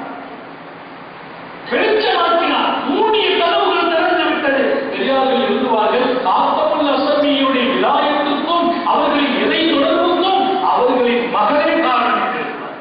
S2: வெளிச்சமாக்கினார் மூடிய கதவுகள் திறந்து விட்டது பெரியார்கள் எழுதுவார்கள் ஆத்தமுல் அசமியுடைய விலாயத்துக்கும் அவர்களின் எதை தொடர்புக்கும் அவர்களின் மகனே காரணம் என்று எழுதுவார்.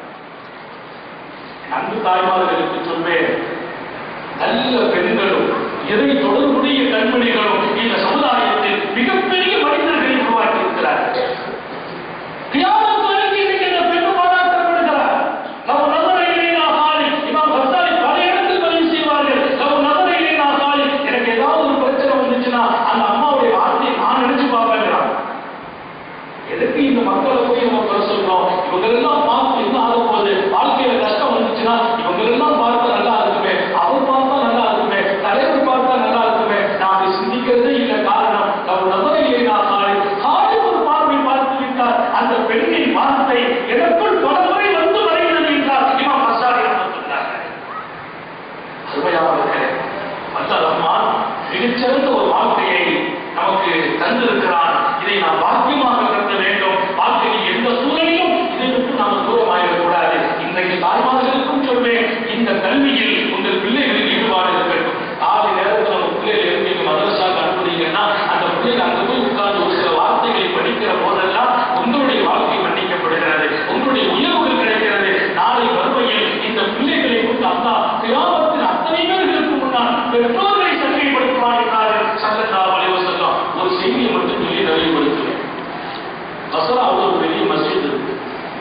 S2: அன்பு தாய்மார்களுக்கு சொல்வேன் நல்ல பெண்களும் எதை தொடர்புடைய கண்மணிகளும் இந்த சமுதாயத்தில் மிகப்பெரிய மனிதர்களை உருவாக்கி இருக்கிறார்கள் கியாமத் வரைக்கும் இன்னைக்கு இந்த பெண் பாராட்டப்படுகிறார் நம்ம நபரை இல்லைனா சாலி இமாம் கர்சாலி பல இடத்தில் பதிவு செய்வார்கள் நம்ம நபரை இல்லைனா சாலி எனக்கு ஏதாவது ஒரு பிரச்சனை வந்துச்சுன்னா அந்த அம்மாவுடைய வார்த்தையை நான் நினைச்சு பார்ப்பேங்கிறான் எதுக்கு இந்த மக்களை போய் நம்ம குறை சொல்றோம் இவங்க எல்லாம் பார்த்து என்ன ஆக போகுது வாழ்க்கையில கஷ்டம் வந்துச்சுன்னா இவங்க எல்லாம் பார்த்தா நல்லா இருக்குமே அவர் பார்த்தா நல்லா இருக்குமே தலைவர் பார்த்தா நல்லா இருக்குமே நான் அதை சிந்திக்கிறதே இல்லை காரணம் நம்ம நபரை இல்லைனா சாலி சாலி ஒரு பார்வை பார்த்து விட்டார் அந்த பெண்ணின் வார்த்தை எனக்குள் பல முறை வந்து வரைகிறது என்றார் இமாம் கர்சாலி ரஹ்மத்துல்லாஹி அருமையானவர்களே அந்த ரஹ்மான் மிகச்சிறந்த ஒரு வாழ்க்கையை நமக்கு தந்திருக்கிறான் இதை நாம் பாக்கியமாக கருத வேண்டும் வாழ்க்கையில் எந்த சூழலிலும் இதை விட்டு நாம் தூரமாயிடக்கூடாது இன்றைக்கு தாய்மார்களுக்கும் சொல்வேன் இந்த கல்வியில் உங்கள் பிள்ளைகளின் ஈடுபாடு இருக்கட்டும் காலை நேரத்தில் நம்ம பிள்ளைகள் இருந்து நீங்க மதரசாக்கு அனுப்புறீங்கன்னா அந்த பிள்ளைங்க அங்க போய் உட்கார்ந்து ஒரு சில வார்த்தைகளை படிக்கிற போதெல்லாம் உங்களுடைய வாழ்க்கை மன்னிக்கப்படுகிறது உங்களுடைய உயர்வுகள் கிடைக்கிறது நாளை வறுமையில் இந்த பிள்ளைகளை கொண்டு அல்லா கிராமத்தின் அத்தனை பேர்களுக்கு முன்னால் பெற்றோர்களை சந்தைப்படுத்துவார் என்றார்கள் சல்லல்லா அலைவசல்லாம் ஒரு செய்தியை மட்டும் சொல்லி நிறைவுபடுத்துவேன் பசராவில் ஒரு பெரிய மஸ்ஜித் இருக்கு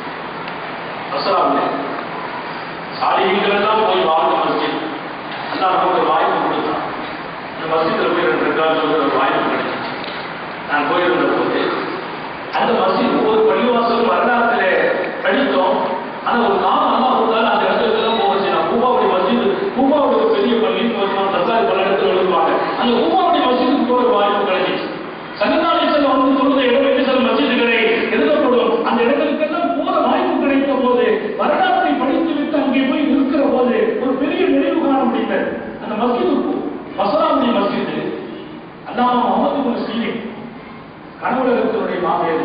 S2: பசராவில் சாலிகள் எல்லாம் போய் வாழ்ந்த மஸ்ஜித் அல்லா நமக்கு ஒரு வாய்ப்பு கொடுத்தான் இந்த மஸ்ஜித்தில் போய் ரெண்டு ரெக்கார்டு சொல்ற ஒரு வாய்ப்பு கிடைச்சிச்சு நான் போயிருந்த போது அந்த மஸ்ஜித் ஒவ்வொரு பள்ளிவாசலும் வரலாற்றிலே படித்தோம் ஆனா ஒரு காலம் அல்லா கொடுத்தாலும் அந்த இடத்துல எல்லாம் போச்சு நான் கூபாவுடைய மஸ்ஜித் கூபாவுடைய ஒரு பெரிய பள்ளி தசாரி பல இடத்துல எழுதுவாங்க அந்த கூபாவுடைய மஸ்ஜிதுக்கு போற வாய்ப்பு கிடைச்சிச்சு சங்கத்தாலை செல்வம் வந்து சொல்லுற இடம் என்று சில மஸ்ஜிதுகளை எழுதப்படும் அந்த இடங்களுக்கெல்லாம் போற வாய்ப்பு கிடைத்த போது வரலாற்றை படித்து விட்டு அங்கே போய் இருக்கிற போது ஒரு பெரிய நினைவு காண முடிந்தது அந்த மஸ்ஜிதுக்கு மசராவுடைய மஸ்ஜிது அல்லாம முகமது குல் சீலிங் கனவுலகத்தினுடைய மாமேது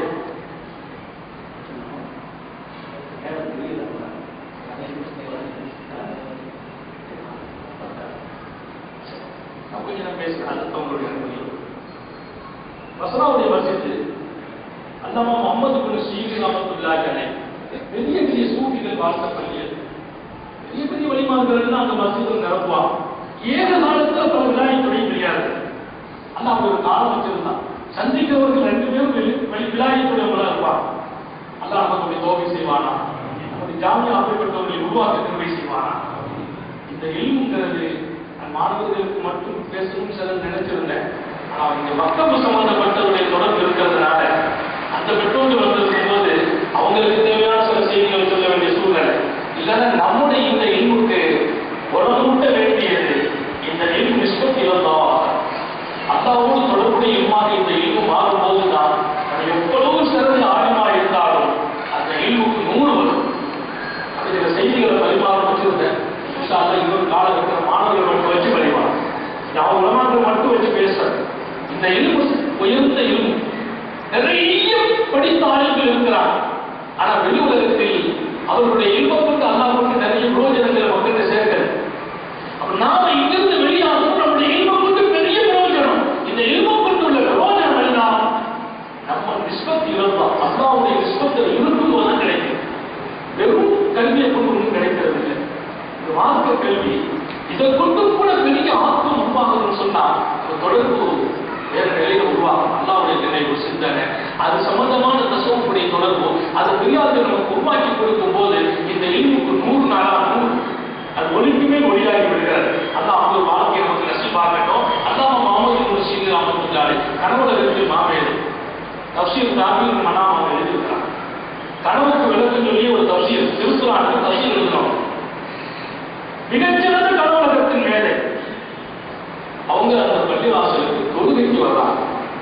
S2: நான் கொஞ்ச நேரம் பேசுறேன் அடுத்தவங்களுடைய அனுமதி மசராவுடைய மஸ்ஜித் அல்லாமா முகமது குல் சீலிங் அமத்துல்லாஹி அலைஹி பெரிய பெரிய சூஃபிகள் வாழ்ந்த பள்ளி அது. பெரிய பெரிய வழிமார்கள் எல்லாம் அந்த மஸ்ஜிதில் நிரப்புவான் ஏக காலத்துல பல விழாயத்துடைய தெரியாது ஆனா அவங்க ஒரு காலம் வச்சிருந்தான் சந்திக்கிறவர்கள் ரெண்டு பேரும் வெளி- வெளி விழாயத்துடைய இருப்பான் அல்லாஹ் நமக்கு தோகை செய்வானா நமக்கு ஜாமியா அப்படிப்பட்டவர்களை உருவாக்க திருவை செய்வானா இந்த எல்முங்கிறது நான் மாணவர்களுக்கு மட்டும் பேசணும்னு சில நினைச்சிருந்தேன் ஆனா இங்க மக்கள் சம்பந்தப்பட்டவருடைய தொடர்பு இருக்கிறதுனால அந்த பெற்றோர்கள் வந்திருக்கும் போது அவங்களுக்கு தேவையான சில செய்திகளை சொல்ல வேண்டிய சூழ்நிலை இல்லைன்னா நம்முடைய இந்த எல்முக்கு உடம்பூட்ட வேண்டியது இந்த எல்மு நிஷ்பத்தி இழந்தோம் அல்லாவோடு தொடர்புடைய இல்மாக இந்த இல்மு மாறும்போது தான் அது எவ்வளவு சிறந்த ஆழமா இருந்தாலும் அந்த இல்முக்கு நூறு வரும் அது சில செய்திகளை பரிமாற வச்சிருந்தேன் இன்ஷா அல்லாஹ் இன்னொரு காலகட்டத்தில் மாணவர்கள் மட்டும் வச்சு பரிமாறும் நான் உலமாக்கள் மட்டும் வச்சு பேசுறேன் இந்த இல்மு உயர்ந்த இல்மு நிறைய படித்த ஆளுங்கள் இருக்கிறார் ஆனா வெளி உலகத்தில் அவர்களுடைய இல்மம் கொண்டு அல்லாஹ் கொண்டு நிறைய பிரயோஜனங்களை மக்களுக்கு சேர்க்கிறது அப்ப நாம இங்கிருந்து வெளியாகும் நம்முடைய இல்மம் கொண்டு பெரிய பிரயோஜனம் இந்த இல்மம் கொண்டு உள்ள பிரயோஜனம் எல்லாம் நம்ம நிஸ்பத் இருந்தால் அல்லாவுடைய நிஸ்பத்தில் இருக்கும்போது தான் கிடைக்கும் வெறும் கல்வியை கொண்டு ஒன்றும் கிடைக்கிறது இல்லை இந்த மார்க்க கல்வி இதை கொண்டு கூட பெரிய ஆத்மம் உருவாகணும்னு சொன்னா அந்த தொடர்பு வேற நிலையில உருவாகும் அல்லாவுடைய நினைவு சிந்தனை தானே அது சம்பந்தமான தசவப்புடைய தொடர்பு அது தெரியாது நமக்கு உருவாக்கி கொடுக்கும் போது இந்த இல்முக்கு நூறு நாளா நூறு அது ஒளிக்குமே ஒளியாகி விடுகிறது அல்லாஹ் அவங்க வாழ்க்கையை நமக்கு நசிபாகட்டும் அல்லாஹ் முகமது ஒரு சீனி அமைத்துள்ளாரு கனவுலகத்தில் மாமேது தப்சீர் தாபீர் மனா அவங்க எழுதியிருக்கிறாங்க கனவுக்கு விளக்கம் சொல்லி ஒரு தப்சீர் திருக்குறானுக்கு தப்சீர் எழுதுறோம் மிகச்சிறந்த கனவுலகத்தின் மேலே அவங்க அந்த பள்ளிவாசலுக்கு தொழுகைக்கு வர்றாங்க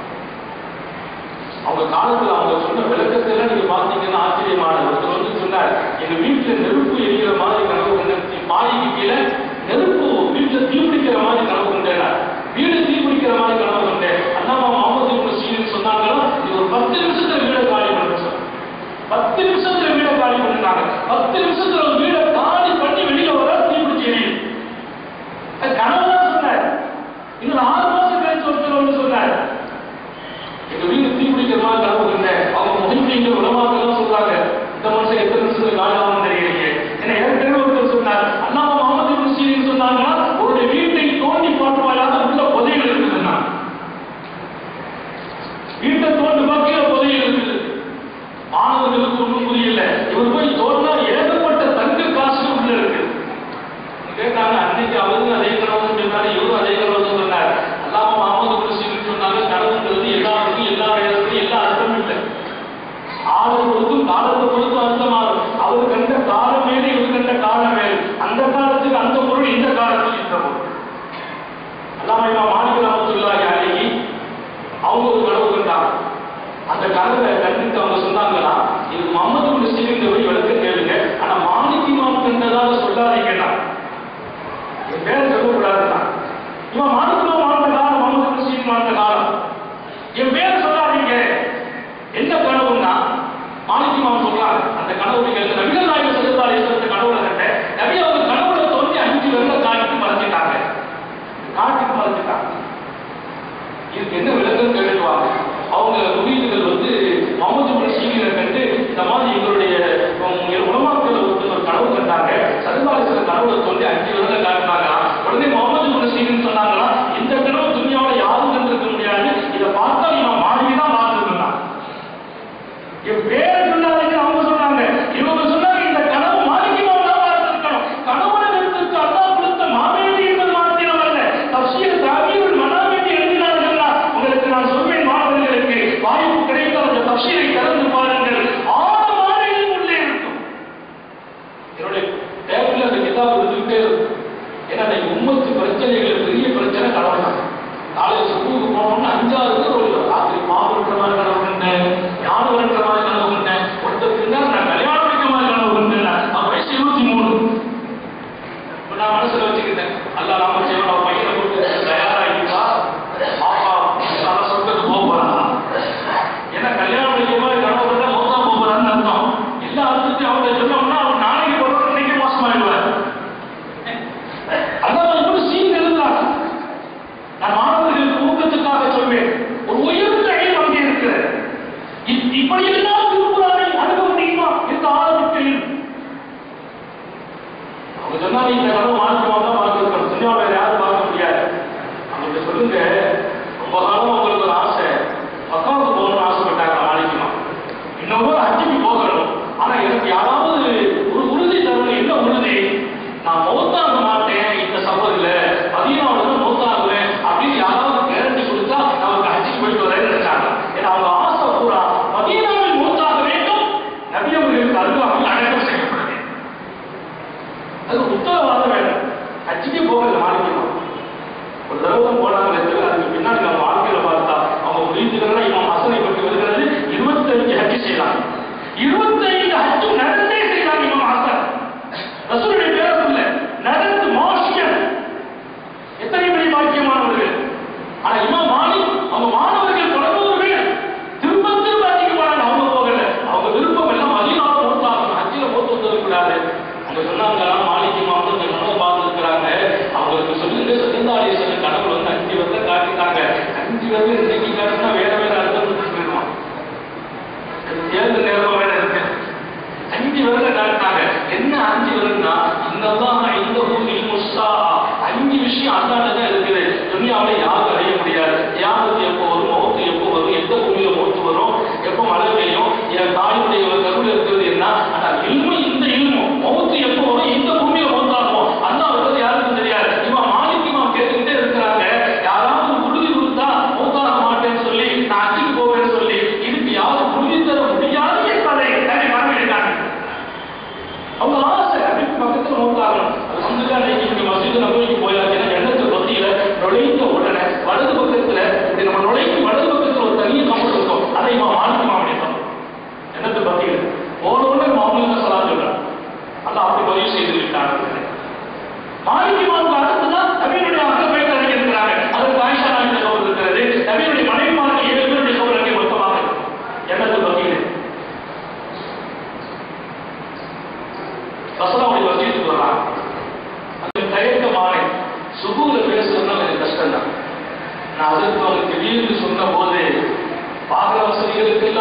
S2: அவங்க காலத்துல அவங்க சொன்ன விளக்கத்தை எல்லாம் நீங்க பாத்தீங்கன்னா ஆச்சரியமானது ஒருத்தர் வந்து சொன்னார் எங்க வீட்டுல நெருப்பு எரிகிற மாதிரி கனவு கண்டேன் பாய்க்கு கீழே நெருப்பு வீட்டுல தீ பிடிக்கிற மாதிரி கனவு கண்டேன் வீடு தீ பிடிக்கிற மாதிரி கனவு கண்டேன் அண்ணாமா முகமது இப்னு சீரின் சொன்னாங்களா இது ஒரு பத்து நிமிஷத்துல வீடை காலி பண்ண சார் பத்து நிமிஷத்துல வீடை காலி பண்ணினாங்க பத்து நிமிஷத்துல ஒரு வீடை காலி பண்ணி வெளியில வர தீ பிடிச்சி எரியுது அது கனவு தான் சொன்னார் இன்னும் ஆறு மாசம் கழிச்சு ஒருத்தர் வந்து சொன்னார் எங்க வீடு தீ பிடிக்கிற மாதிரி கனவு கண்டேன் அவங்க முகிங்க உலமாக்கெல்லாம் சொல்றாங்க இந்த மனுஷன் எத்தனை நிமிஷத்துல காலாமன்னு தெரியலையே என்ன ஏற்கனவே ஒருத்தர் சொன்னார் அண்ணாமா முகமது இப்னு சீரின் சொன்னாங்கன்னா உங்களுடைய வீட்டை தோண்டி பார்ப்பாயாக உள்ள புதைகள் இருக்குதுன்னா வீட்டை தோண்டி பார்க்கிற புதைகள் இருக்குது மாணவர்களுக்கு ஒன்றும் புரியல இவர் போய் தோண்டா ஏகப்பட்ட தங்க காசு உள்ள இருக்கு கேட்டாங்க அன்னைக்கு அவரும் அதே கனவு சொன்னாரு இவரும் அதே கனவு சொன்னார் அல்லாம முகமது இப்னு சீரின் சொன்னாங்க கனவுங்கிறது எல்லாருக்கும் எல்லா நேரத்துக்கும் எல்லா அர்த்தமும் இல்லை ஆளை பொறுத்தும் காலத்தை பொறுத்தும் அர்த்தமாகும் அவர் கண்ட காலம் வேறு இவர் கண்ட காலம் வேறு அந்த காலத்துக்கு அந்த பொருள் இந்த காலத்துக்கு இந்த பொருள் அல்லாம இமாம் மாலிக் ரஹ்மத்துல்லாஹி அலைஹி அவங்க ஒரு கனவு கண்டாங்க அந்த கனவை கண்டுட்டு அவங்க சொன்னாங்களா இது முகமது இப்னு சீரின் போய் விளக்க கேளுங்க ஆனா மாலிக் இமாம் கண்டதாக சொல்லாதீங்கன்னா என் பேரை சொல்லக்கூடாதுன்னா இவன் மாலிக் இமாம் வாழ்ந்த காலம் முகமது இப்னு சீரின் வாழ்ந்த காலம் என் பேரை சொல்லாதீங்க என்ன கனவுன்னா மாலிகி மாமன் சொல்றாங்க அந்த கனவு கேட்க நபிகள் நாயகம் செலுத்தாலே சொல்ற கனவுல கண்ட நபி அவங்க கனவுல தோன்றி அஞ்சு வெள்ள காட்டுக்கு மறைச்சிட்டாங்க காட்டுக்கு மறைச்சிட்டாங்க இதுக்கு என்ன விளக்கம் கேட்டுவாங்க அவங்க முகீதுகள் வந்து முகமது சீனியரை கண்டு இந்த மாதிரி எங்களுடைய உலமாக்கள் ஒருத்தர் ஒரு கனவு கண்டாங்க சதுவாரி சில கனவுல தோன்றி அஞ்சு வெள்ள காட்டினாங்க உடனே முகமது சீனியர் சொன்னாங்களா இந்த கனவு துணியாவை யாரும் கண்டிருக்க முடியாது இதை பார்த்தா இவன் மாணவி தான் பார்த்துருந்தான் என் பேரை சொல்லாதீங்க அவங்க சொன்னாங்க இவங்க சொன்னாங்க இந்த கனவு மாலிக்கமாக தான் பார்த்திருக்கணும் கனவுல இருக்கு அல்லா கொடுத்த மாமேதி என்பது மாத்திரம் அல்ல தப்சீர் தாவீர் மனாமேதி எழுதினார்கள்னா உங்களுக்கு நான் சொல்வேன் மாணவர்களுக்கு வாய்ப்பு கிடைத்தால் அந்த தப்சீரை திறந்து பாருங்கள் ஆழமான இல்மு உள்ளே இருக்கும் என்னுடைய டேபிள் அந்த கிதாப் இருந்துகிட்டே இருக்கும் ஏன்னா இன்னைக்கு உம்மத்து பிரச்சனைகள் பெரிய பிரச்சனை கனவு தான் காலேஜ் ஸ்கூலுக்கு போனோம்னா அஞ்சாறு பேர் ஒரு ராத்திரி பாவன்ற மாதிரி கனவு கண்டேன் யாரு வரன்ற மாதிரி கனவு கண்டேன் ஒருத்தர் இருந்தார் நான் கல்யாணம் வைக்க மாதிரி கனவு கண்டேன் அவன் வயசு இருபத்தி மூணு இப்ப நான் மனசுல வச்சுக்கிட்டேன் அல்ல நாம செய்வோம் நம்ம பையனை கொடுத்து தயாராகிப்பா பாப்பா நல்லா சொர்க்கத்துக்கு போக போறான் ஏன்னா கல்யாணம் வைக்க மாதிரி கனவு கண்டா மோசா போக போறான்னு அர்த்தம் எல்லா அர்த்தத்தையும் அவங்க சொன்னோம்னா அவன் நாளைக்கு போறோம் இன்னைக்கு மோசமாயிடுவார் அதான் இப்படி சீன் எழுதுறாங்க நான் மாணவர்களுக்கு ஊக்கத்துக்காக சொல்வேன் ஒரு உயர்ந்த இடம் அங்கே இருக்கிறது இ- இப்படியெல்லாம் திருக்குறானை அணுக முடியுமா இந்த ஆரம்பிக்கையில் அவங்க சொன்னாங்க இந்த கனவு மாற்றமாக தான் பார்த்துருக்கணும் சினிமா வேற யாரும் பார்க்க முடியாது அவங்க சொல்லுங்க ரொம்ப காலம் உங்களுக்கு ஒரு ஆசை மக்காவுக்கு போகணும்னு ஆசைப்பட்டாங்க நாளைக்குமா இன்னொரு அச்சுக்கு போகணும் ஆனா எனக்கு யாராவது ஒரு உறுதி தரணும் என்ன உறுதி நான் மௌத்தாக மாட்டேன் இந்த சபரில் மதியனாவில் தான் மௌத்தாகுவேன் அப்படின்னு யாராவது கேரண்டி கொடுத்தா நமக்கு அச்சுக்கு போயிட்டு வரேன்னு நினைச்சாங்க ஏன்னா அவங்க ஆசை பூரா மதியனாவில் மௌத்தாக வேண்டும் நபி அவர்களுக்கு அருகாமல் அடக்கம் செய்யப்பட வேண்டும் அது உத்தரவாதம் வேணும் அச்சுக்கே போகல மாறிக்கணும் ஒரு தடவை தான் போனாங்க தவிர அதுக்கு பின்னாடி நம்ம வாழ்க்கையில பார்த்தா அவங்க புரிஞ்சுக்கிறதா இவன் ஹசனை பற்றி வருகிறது இருபத்தஞ்சு ஹஜ்ஜி செய்யலாம் இருபத்தைந்து ஹஜ்ஜு நடந்தே செய்யலாம் இவன் ஹசன் ரசூலுடைய பேரை சொல்ல நடந்து மாஷியன் எத்தனை பெரிய பாக்கியமானவர்கள் ஆனா இமாம் மாலிக் அவங்க மாணவர்கள் பதினோரு பேர் திரும்ப திரும்ப ஹஜ்ஜுக்கு போனாங்க அவங்க போகல அவங்க விருப்பம் எல்லாம் மதியனால மூத்தாகணும் ஹஜ்ஜில மூத்து வந்துடக்கூடாது அவங்க சொன்னாங்க மாலிக் இமாம் வந்து இந்த கனவை பார்த்துருக்கிறாங்க அவங்களுக்கு சொல்லுங்க சத்தியந்தாலி சொன்ன கனவுல வந்து அஞ்சு வருடம் காட்டிட்டாங்க அஞ்சு வருடம் இன்னைக்கு காட்டினா வேற வேற அர்த்தம் போயிடுவான் தேர்தல் நேரமா வேற இருக்கு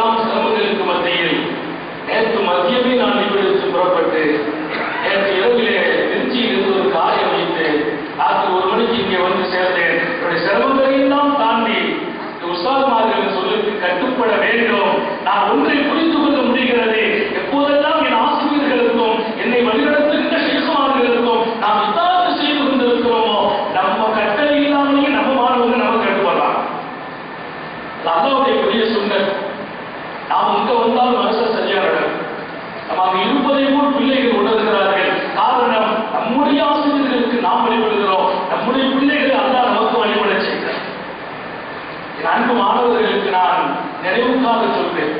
S2: எல்லாம் சிரமங்களுக்கு மத்தியில் நேற்று மதியமே நான் நிமிடத்து புறப்பட்டு நேற்று இரவிலே திருச்சியில் இருந்து ஒரு காரியம் வைத்து ராத்திரி ஒரு மணிக்கு இங்கே வந்து சேர்ந்தேன் என்னுடைய சிரமங்களை எல்லாம் தாண்டி இந்த உஸ்தாத்மார்களின் சொல்லுக்கு கட்டுப்பட வேண்டும் நான் ஒன்றை புரிந்து கொள்ள முடிகிறது எப்போதெல்லாம் என் ஆசிரியர்களுக்கும் என்னை வழிநடத்துகின்ற சேகமார்களுக்கும் நாம் இதாவது செய்து கொண்டிருக்கிறோமோ நம்ம கட்டளை இல்லாமலேயே நம்ம மாணவங்க நம்ம கட்டுப்படுறாங்க அது அல்லாவுடைய பெரிய சுண்டல் நாம் இங்க வந்தால் மனசு சரியா நடக்கும் நம்ம அங்க இருப்பதை போல் பிள்ளைகள் உணர்கிறார்கள் காரணம் நம்முடைய ஆசிரியர்களுக்கு நாம் வழிபடுகிறோம் நம்முடைய பிள்ளைகளை அல்லாஹ் நமக்கு வழிபட செய்கிறார் என் அன்பு மாணவர்களுக்கு நான் நினைவுக்காக சொல்வேன்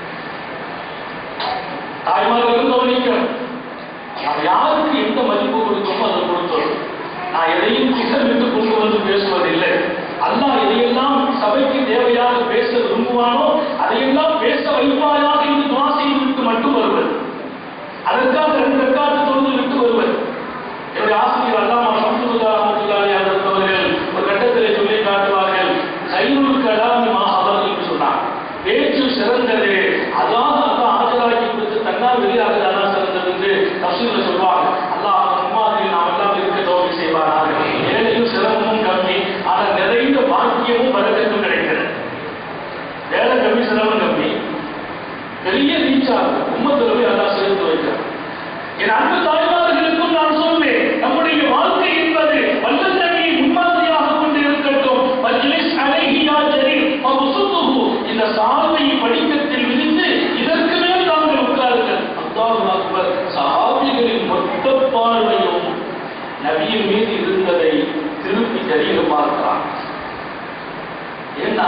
S2: தாய்மார்களும் கவனிக்கணும் நாம் யாருக்கு எந்த மதிப்பு கொடுத்தோமோ அதை கொடுத்தோம் நான் எதையும் திட்டமிட்டு கொண்டு வந்து பேசுவதில்லை அல்லாஹ் எதையெல்லாம் சபைக்கு தேவையாக பேச விரும்புவானோ அதையெல்லாம் பேச வைப்பாயாக என்று துவா செய்து விட்டு மட்டும் வருவது அதற்காக ரெண்டு ரெக்கார்டு தொழுது விட்டு வருவது என்னுடைய ஆசிரியர் அல்லாமா சம்சுல்லா ரஹமத்துல்லாஹி அலைஹி அவர்கள் ஒரு கட்டத்தில் சொல்லி காட்டுவார்கள் கைருல் கலாமி மா அவர் என்று சொன்னார் பேச்சு சிறந்தது அல்லாஹ் அல்லாஹ் ஆஜராக்கி கொடுத்து தன்னால் வெளியாக அல்லாஹ் சிறந்தது என்று தப்சீர்ல சொல்வாங்க அல்லாஹ் முன்மாதிரி நாம் எல்லாம் இருக்க தோல்வி செய்வாராக ஏழையும் சிரமமும் கம்மி ஆனால் நிறைந்த பாக்கியமும் வரக்கத்தும் கிடைக்கிறது வேலை கம்மி சிரமம் கம்மி பெரிய ரீச் ஆகும் உம்மத்துல போய் அல்லாஹ் சேர்த்து வைக்கிறார் என் அன்பு தாய்மார்களுக்கும் நான் சொல்வேன் நம்முடைய வாழ்க்கை என்பது வல்லத்தனையை முன்மாதிரியாக கொண்டு இருக்கட்டும் மஜ்லிஸ் அலைஹியா ஜரீர் மபசுத்துஹு இந்த சால்வை படிக்கத்தில் விரித்து இதற்கு மேல் நாங்கள் உட்காருங்கள் அல்லாஹ் அக்பர் சஹாபிகளின் மொத்த பார்வையும் நபியின் மீது இருந்ததை திருப்பி ஜரீர் பார்க்கிறான் ஏன்னா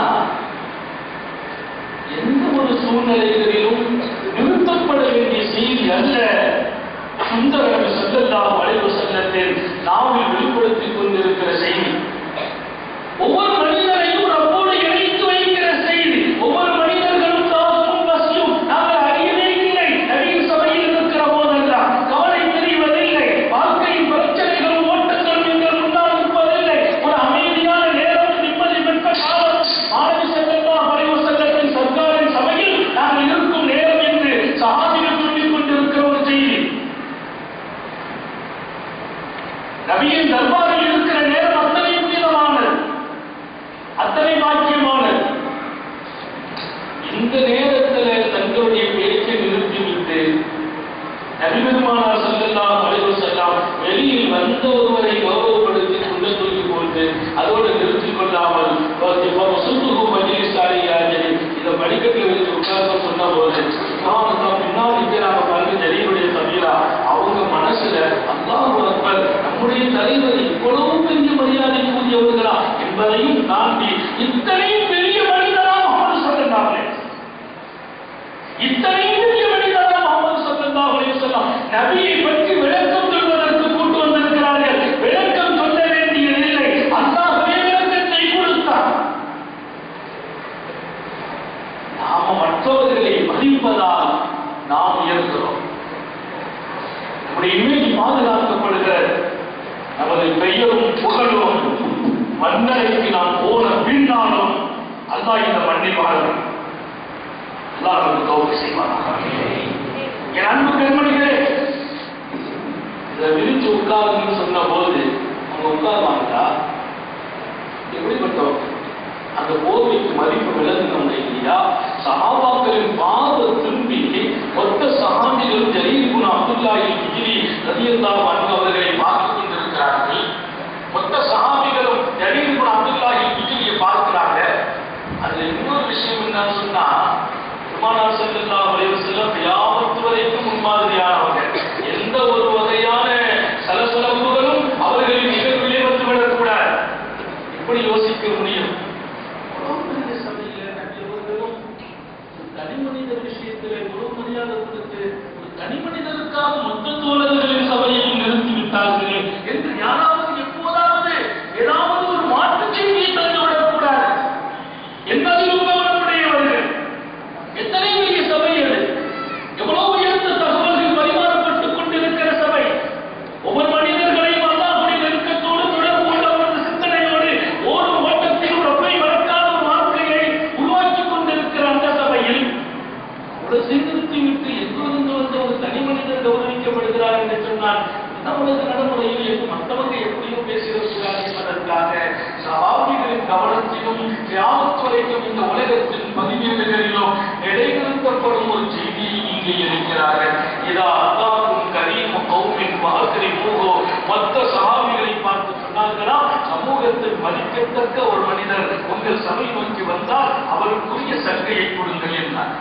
S2: எந்த ஒரு சூழ்நிலைகளிலும் நிறுத்தப்பட வேண்டிய செய்தி அல்ல சுந்தர செல்லல்லாம் அழைவு செல்லத்தில் நாவில் வெளிப்படுத்திக் கொண்டிருக்கிற செய்தி ஒவ்வொரு மனிதனையும் ரப்போடு இணைத்து வைக்கிற செய்தி ஒவ்வொரு மனிதர்களும் தாகமும் பசியும் நாங்கள் அறியவே இல்லை நவீன சபையில் இருக்கிற போதெல்லாம் கவலை தெரிவதில்லை வாழ்க்கையின் பிரச்சனைகளும் ஓட்டங்களும் எங்கள் முன்னால் இருப்பதில்லை ஒரு அமைதியான நேரம் நிம்மதி பெற்ற காலம் மாணவி செல்லல்லாம் மறைவு செல்லத்தின் சர்க்காரின் சபையில் நாங்கள் இருக்கும் நேரம் என்று சஹாபிகள் சொல்லிக் கொண்டிருக்கிற ஒரு செய்தி நபியின் தர்பாரில் இருக்கிற நேரம் அத்தனை புனிதமானது அத்தனை பாக்கியமானது இந்த நேரத்தில் தங்களுடைய பேச்சை நிறுத்திவிட்டு நபிபெருமானார் செல்லலாம் அலைவர் செல்லாம் வெளியில் வந்த ஒருவரை கௌரவப்படுத்தி கொண்டு தூக்கி போட்டு அதோடு நிறுத்திக் கொள்ளாமல் சுத்துகு மஜிலிசாரியாஜரி இதை படிக்கட்டில் வச்சு உட்கார்ந்து சொன்ன போது இமாமத்தான் பின்னால் நிற்கிறாங்க பாருங்க ஜரீருடைய தபீரா அவங்க மனசுல அல்லாஹ் அக்பர் நம்முடைய தலைவர் இவ்வளவு பெரிய மரியாதைக்குரியவர்களா என்பதையும் தாண்டி இத்தனை பெரிய மனிதரா முகமது சொல்லலாம் இத்தனை பெரிய மனிதரா முகமது ஸல்லல்லாஹு அலைஹி வஸல்லம் நபியை பற்றி விளக்கம் சொல்வதற்கு கூட்டு வந்திருக்கிறார்கள் விளக்கம் சொல்ல வேண்டியதில்லை அல்லாஹ்வே விளக்கத்தை கொடுத்தார் நாம மற்றவர்களை மதிப்பதால் நாம் உயர்கிறோம் நம்முடைய இமேஜ் பாதுகாக்கப்படுகிறது நமது பெயரும் புகழும் மன்னரைக்கு நாம் போன பின்னாலும் அல்லாஹ் இந்த மண்ணை வாழும் அல்லாஹ் நமக்கு தௌஃபீக் செய்வானாக என் அன்பு பெண்மணிகளே இதை விரிச்சு உட்காருங்கன்னு சொன்ன போது அவங்க உட்காருவாங்களா எப்படிப்பட்டவங்க அந்த போர்வைக்கு மதிப்பு விளங்குனவங்க இல்லையா சஹாபாக்களின் பாத திரும்பி மொத்த சஹாபிகளும் ஜலீல் அப்துல்லாஹி ஹிஜ்ரி ரலியல்லாஹு அன்ஹு அவர்களை பார்த்துக் கொண்டிருக்கிறார்கள் மொத்த சஹாபிகளும் ஜலீல் அப்துல்லாஹி ஹிஜ்ரியை பார்க்கிறாங்க அதுல இன்னொரு விஷயம் என்னன்னு சொன்னா பெருமானார் ஸல்லல்லாஹு அலைஹி வஸல்லம் கியாமத் வரைக்கும் முன்மாதிரியானவங்க எந்த ஒரு வகையான சலசலப்புகளும் அவர்களின் நிகழ்விலே வந்து விடக்கூடாது எப்படி யோசிக்க முடியும் அவ்வளவு பெரிய சபையில நபி அவர்களும் ஒரு தனி மனிதர் விஷயத்திலே ஒரு மரியாதை கொடுத்து ஒரு தனி மனிதருக்காக மொத்த தோழர்களின் சபையையும் நிறுத்தி விட்டார்களே என்று யாராவது எப்போதாவது ஏதாவது ஒரு மாற்றுச் செய்தியை தந்துவிடக்கூடாது என்பதிலும் கவனமுடையவர்கள் எத்தனை பெரிய சபை அது எவ்வளவு உயர்ந்த தகவல்கள் பரிமாறப்பட்டுக் கொண்டிருக்கிற சபை ஒவ்வொரு மனிதர்களையும் அல்லாஹ்வுடைய நெருக்கத்தோடு தொடர்பு கொள்ள ஒரு சிந்தனையோடு ஓடும் ஓட்டத்தில் ரப்பை மறக்காத ஒரு வாழ்க்கையை உருவாக்கிக் கொண்டிருக்கிற அந்த சபையில் வரைக்கும் இந்த உலகத்தின் பதிவேடுகளிலும் நிலைநிறுத்தப்படும் ஒரு செய்தியை இங்கே இருக்கிறார்கள் இதா அல்லாஹும் கரீம் கௌமின் வாசரி மூகோ மொத்த சகாபிகளை பார்த்து சொன்னார்களா சமூகத்தில் மதிக்கத்தக்க ஒரு மனிதர் உங்கள் சபை நோக்கி வந்தால் அவருக்குரிய சங்கையை கொடுங்கள் என்றார்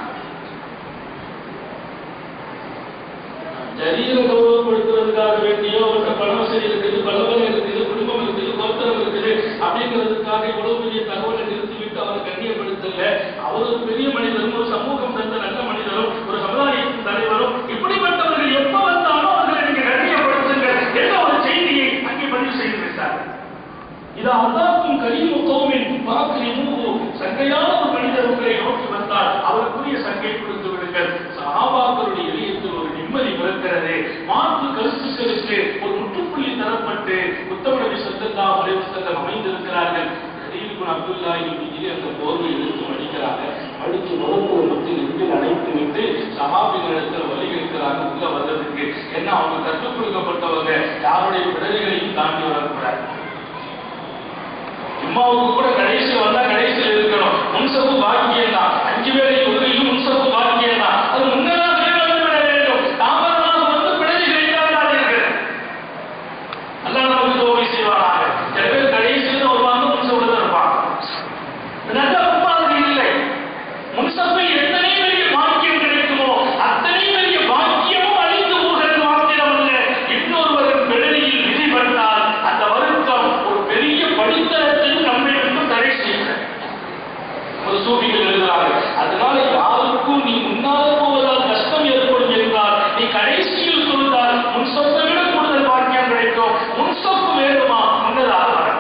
S1: ஜரீர கௌரவப்படுத்துவதற்காக வேண்டியோ அவர்கிட்ட பண வசதி இருக்குது பலவரம் இருக்குது குடும்பம் இருக்குது கோத்திரம் இருக்குது அப்படிங்கிறதுக்காக இவ்வளவு பெரிய தகவலை நிறுத்திவிட்டு அவரை கண்ணியப்படுத்தல அவர் ஒரு பெரிய மனிதரும் ஒரு சமூகம் தந்த நல்ல மனிதரும் ஒரு சமுதாயத்தின் தலைவரும் இப்படிப்பட்டவர்கள் எப்ப வந்தாலும் அவர்களை நீங்க கண்ணியப்படுத்துங்கள் என்ற ஒரு செய்தியை அங்கே பதிவு செய்து விட்டார் இது அல்லாக்கும் கரீமு கௌமின் பாக்கிரிமு சங்கையான ஒரு மனிதர் உங்களை நோக்கி வந்தால் அவருக்குரிய சங்கை கொடுத்து விடுங்கள் சஹாபாக்களுடைய இதயத்தில் ஒரு நிம்மதி பிறக்கிறது மாற்று கருத்துக்களுக்கு ஒரு முற்றுப்புள்ளி தரப்பட்டு முத்தமிழவி சத்தல்லா வலைவசல்லம் அமைந்திருக்கிறார்கள் கரீமுன் அப்துல்லா இங்கே அந்த போர்வை எடுத்து மடிக்கிறாங்க அடித்து முகப்போர் மத்தியில் நெஞ்சில் அணைத்து விட்டு சஹாபிகளிடத்தில் வழி இருக்கிறாங்க உள்ள வந்ததுக்கு என்ன அவங்க கற்றுக் கொடுக்கப்பட்டவங்க யாருடைய பிறகுகளையும் தாண்டி வரக்கூடாது இம்மாவுக்கு கூட கடைசி வந்தா கடைசியில் இருக்கணும் முன்சப்பு பாக்கியம் தான் அஞ்சு வேலை தொழுகையும் முன்சப்பு பாக்கியம் தான் அது முன்னதாகவே வந்து விட வேண்டும் தாமதமாக வந்து பிழையை கையாளாதீர்கள் அல்லாஹ் நமக்கு தோல்வி செய்வாராக சில பேர் கடைசியில் வருவாங்க முன்சப்புல தான் இருப்பாங்க நல்ல முன்பாவது இல்லை முன்சப்பில் எத்தனை பெரிய பாக்கியம் கிடைக்குமோ அத்தனை பெரிய பாக்கியமும் அழிந்து போகிறது மாத்திரமல்ல இன்னொருவரின் பிழையில் விதிப்பட்டால் அந்த வருத்தம் ஒரு பெரிய படித்தரத்தில் நம்மை விட்டு தடை செய்கிறது ஒரு சூபிகள் எழுதுறாங்க அதனால யாருக்கும் நீ முன்னால் போவதால் கஷ்டம் ஏற்படும் என்றால் நீ கடைசியில் சொல்வதால் முன்சப்பை விட கூடுதல் பாக்கியம் கிடைக்கும் முன்சப்பு வேணுமா முன்னதாக வர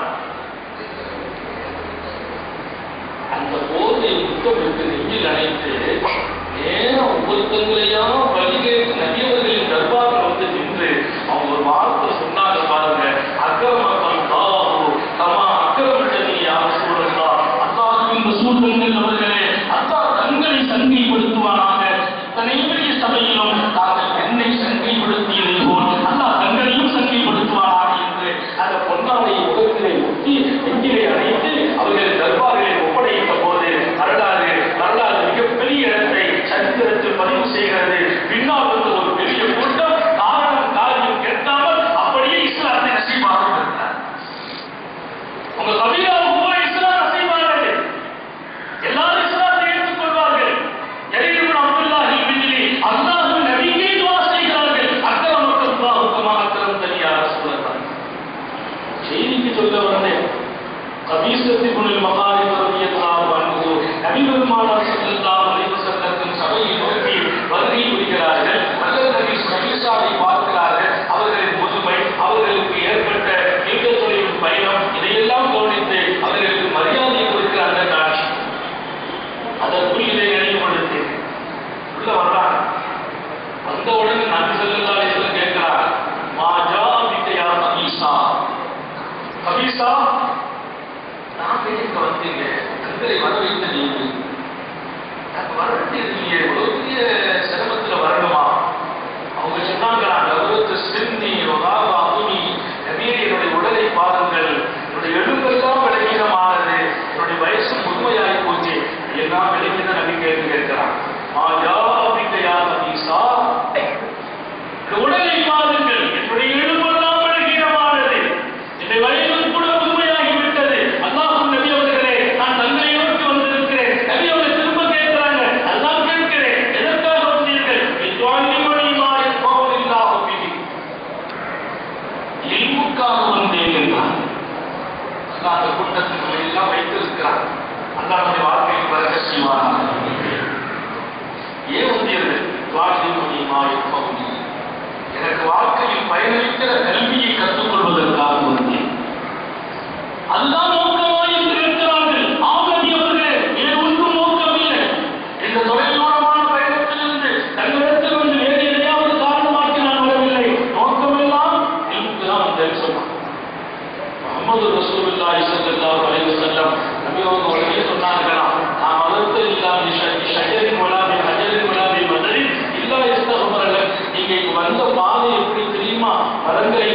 S1: அந்த போதை முத்தமிட்டு நெஞ்சில் அணைத்து நேரம் ஒவ்வொருத்தங்களையா வழிகேட்டு நபியவர்களின் தர்பாரில் வந்து நின்று அவங்க ஒரு வார்த்தை சொன்னாங்க பாருங்க அக்கிரமக்கம் தாவோ தமா அக்கிரமட்டனி யார் சூழலா அல்லாஹின் சூழ்நிலை அவர்களே அல்லாஹ் தங்களை சங்கைப்படுத்துவானாக இத்தனை பெரிய சபையிலும் தாங்கள் என்னை சங்கைப்படுத்தியதை போல் அல்லாஹ் தங்களையும் சங்கைப்படுத்துவானாக என்று அந்த பொன்னாவை முகத்திலே முத்தி நெஞ்சிலே அணைத்து அவர்களை தர்பாரிலே ஒப்படைத்த போது வரலாறு வரலாறு மிகப்பெரிய இடத்தை சரித்திரத்தில் பதிவு செய்கிறது பின்னால் வந்து ஒரு பெரிய கூட்டம் காரணம் காரியம் கேட்காமல் அப்படியே இஸ்லாத்தை நசீபாக இருந்தார் உங்க கபீராவுக்கு கூட இஸ்லாம் நசீபானது எல்லாரும் இஸ்லாத்தை ஏற்றுக்கொள்வார்கள் எரியும் அப்துல்லாஹி பின்னிலே அல்லாஹ் நபிக்கே துவா செய்கிறார்கள் அக்கரமக்கு அல்லாஹுக்குமா அக்கரம் தனியாக சொல்லலாம் செய்திக்கு சொல்ல வந்தேன் கபீசத்தி குணில் மகாரி ரலியல்லாஹு அன்ஹு நபி பெருமானார் ஸல்லல்லாஹு அலைஹி வஸல்லத்தின் சபையை நோக்கி வருகை புரிகிறார்கள் அல்லது நபி கபீசாவை பார்க்கிறார்கள் அவர்களின் முதுமை அவர்களுக்கு ஏற்பட்ட நீண்ட தொழில் பயணம் இதையெல்லாம் கவனித்து அவர்களுக்கு மரியாதை கொடுக்கிற அந்த காட்சி அதற்குள் இதை நினைவுபடுத்தி உள்ள வர்றாங்க வந்த உடனே நபி ஸல்லல்லாஹு அலைஹி வஸல்லம் கேட்கிறார் மாஜா பிக்கயா கபீசா கபீசா நான் இங்க வந்தீங்க கண்களை வர வைத்த நீங்க எனக்கு வர வேண்டியிருக்கீங்க இவ்வளவு பெரிய சிரமத்துல வரணுமா அவங்க சொன்னாங்க நான் கௌரவத்தை சிந்தி ரோகாவா அகுனி நபியே என்னுடைய உடலை பாருங்கள் என்னுடைய எலும்பெல்லாம் விலகீனமானது என்னுடைய வயசு முதுமையாகி போச்சு எல்லாம் விலகின நபி கேட்டு கேட்கிறான் ஆயா அப்படிங்கையா நபீசா இந்த உடலை பாருங்கள் என்னுடைய எலும்பெல்லாம் விலகீனமானது என்னுடைய வயதும் கூட முதுமையாகி விட்டது அல்லாஹும் நபி அவர்களே நான் தங்களை நோக்கி வந்திருக்கிறேன் நபி அவர்கள் திரும்ப கேட்கிறாங்க அல்லாஹ் கேட்கிறேன் எதற்காக வந்தீர்கள் இத்வாலிமணிமா என்பவரில்லாஹு பிஹி இல்முக்காக வந்தேன் என்றார் அல்லாஹ் அந்த கூட்டத்துக்குள்ள எல்லாம் வைத்திருக்கிறார் அல்லாஹ் நம்முடைய வாழ்க்கையில் வரக்க செய்வானாக ஏன் வந்தீர்கள் இத்வாலிமணிமா என்பவனி எனக்கு வாழ்க்கையில் பயனளிக்கிற கல்வியை கற்றுக்கொள்வதற்காக வந்தேன் அதுதான் நோக்கமா என்று இருக்கிறார்கள் ஆமதி அவர்களே வேறு ஒன்றும் நோக்கம் இல்லை இந்த தொலைதூரமான பயணத்திலிருந்து தங்களிடத்தில் வந்து வேறு எதையாவது காரணமாக்கி நான் வரவில்லை நோக்கமெல்லாம் எனக்கு தான் வந்தேன் சொன்னான் முகமது ரசூலுல்லாஹி ஸல்லல்லாஹு அலைஹி வஸல்லம் நபி அவங்க உடனே சொன்னார்களாம் நான் மதத்தில் இல்லாம ஷஜரின் வலாபி ஹஜரின் வலாபி மதரின் இல்லா இஸ்தகுமரல நீங்க இங்க வந்த பாதை எப்படி தெரியுமா மரங்களை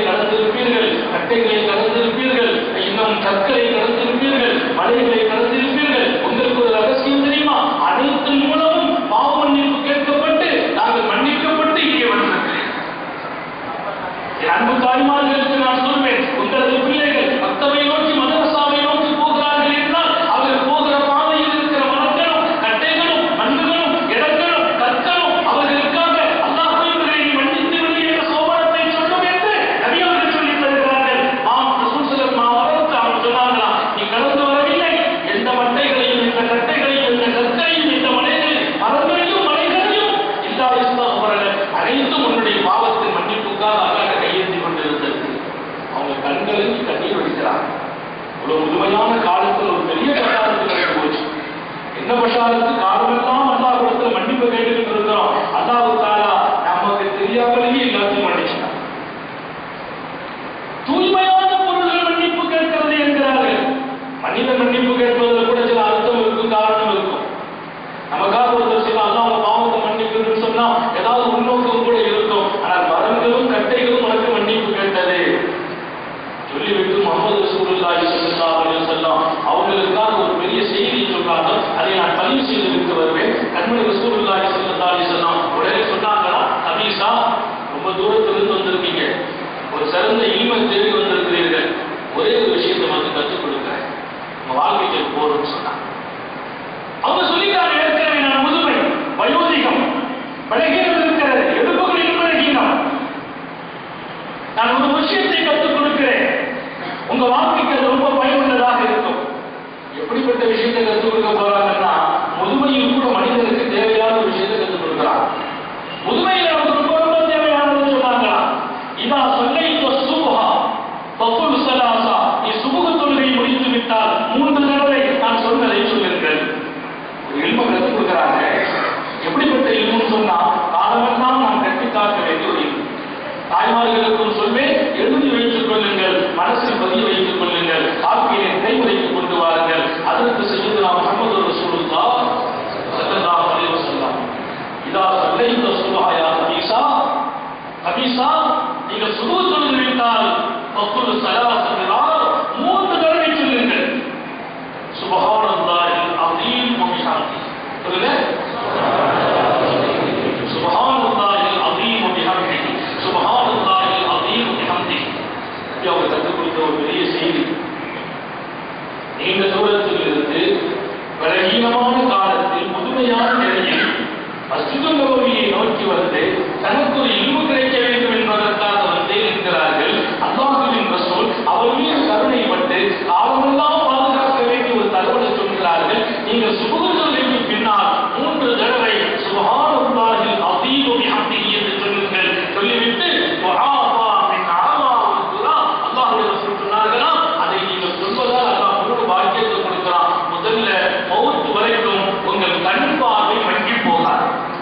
S2: மன்னிப்பு கேட்டுக்கிட்டு இருக்கிறோம் அல்லாஹ் தாலா நமக்கு தெரியாமலேயே எல்லாத்தையும் மன்னிச்சிட்டான் தூய்மையான பொருள்கள் மன்னிப்பு கேட்கிறது என்கிறார்கள் மனிதன் மன்னிப்பு கேட்பதில் கூட சில அர்த்தம் இருக்கும் காரணம் இருக்கும் நமக்காக ஒருத்தர் சில அல்லாஹ் உங்க பாவத்தை மன்னிக்கணும்னு சொன்னா ஏதாவது உள்நோக்கம் கூட இருக்கும் ஆனால் மரங்களும் கட்டைகளும் உனக்கு மன்னிப்பு கேட்டது சொல்லிவிட்டு முகமது ரசூலுல்லாஹி ஸல்லல்லாஹு அலைஹி வஸல்லம் அவங்களுக்காக ஒரு பெரிய செய்தி சொல்றாங்க அதை நான் பதிவு செய்து விட்டு வருவேன் கண்மணி ரசூலுல்லாஹி ஸல்லல்லாஹு அலைஹி வஸல்லம் உடனே சொன்னாங்களா ஹபீஸா ரொம்ப தூரத்திலிருந்து வந்திருக்கீங்க ஒரு சிறந்த இல்மை தேடி வந்திருக்கிறீர்கள் ஒரே ஒரு விஷயத்தை வந்து கற்றுக் கொடுக்கிறேன் உங்க வாழ்க்கைக்கு போறோம்னு சொன்னாங்க அவங்க சொல்லிட்டாங்க ஏற்கனவே நான் முதுமை வயோதிகம் பலகீனம் இருக்கிறது எலும்புகளில் பலகீனம் நான் ஒரு விஷயத்தை கற்றுக் கொடுக்கிறேன் உங்க வாழ்க்கைக்கு அது ரொம்ப பயனுள்ளதாக இருக்கும் எப்படிப்பட்ட விஷயத்தை கற்றுக் கொடுக்க போறாங்கன்னா முதுமையில் கூட மனிதனுக்கு தேவையான ஒரு விஷயத்தை கற்றுக் கொடுக்கிறான் முதுமையில் நமக்கு ரொம்ப ரொம்ப தேவையானது சொன்னாங்களா இதா சொல்லை சுபுகா பக்குல் சலாசா நீ சுபுக தொழுகை முடித்து விட்டால் மூன்று தடவை நான் சொன்னதை சொல்லுங்கள் ஒரு இல்ம கற்றுக் கொடுக்குறாங்க எப்படிப்பட்ட இல்முன்னு சொன்னா காலமெல்லாம் நாம் கட்டி காக்க வேண்டிய ஒரு இல்மு தாய்மார்களுக்கும் சொல்வேன் எழுதி வைத்துக் கொள்ளுங்கள் மனசில் பதிய வைத்துக் கொள்ளுங்கள் வாழ்க்கையை நடைமுறைக்கு கொண்டு வாருங்கள் அதற்கு செய்து நாம் முகமது ரசூலுல்லா ஸல்லல்லாஹு அலைஹி வஸல்லம் இதா சல்லைத சுபஹாயா ஹபீஸா ஹபீஸா நீங்கள் சுபு தொழுது விட்டால் ஃபக்குல் ஸலாத் மிரார் மூன்று தடவை சொல்லுங்கள் சுபஹானல்லாஹில் அஸீம் வ பிஹம்தி சொல்லுங்க சுபஹானல்லாஹில் அஸீம் வ பிஹம்தி சுபஹானல்லாஹில் அஸீம் வ பிஹம்தி இது அவங்க கற்றுக் கொடுத்த ஒரு பெரிய செய்தி நீண்ட தூரத்தில் இருந்து பலகீனமான காலத்தில் முதுமையான நிலையில் மஸ்ஜிது நபவியை நோக்கி வந்து தனக்கு ஒரு இல்மு கிடைக்க வேண்டும் என்பதற்காக வந்தேன் என்கிறார்கள் அல்லாஹுவின் ரசூல் அவர் மீது கருணை பட்டு காலமெல்லாம் பாதுகாக்க வேண்டிய ஒரு தகவலை சொல்கிறார்கள் நீங்கள் சுபகுதலுக்கு பின்னால் மூன்று தடவை சுபஹானல்லாஹில் அஸீம் பிஹம்திஹி என்று சொல்லுங்கள் சொல்லிவிட்டு வஆஃபா மின் ஆமா வதுரா அல்லாஹ்வுடைய ரசூல் சொன்னார்களா அதை நீங்கள் சொல்வதால் அல்லாஹ் உங்களுக்கு பாக்கியத்தை கொடுக்கிறான் முதல்ல மௌத் வரைக்கும் உங்கள் கண் பார்வை மங்கி போகாது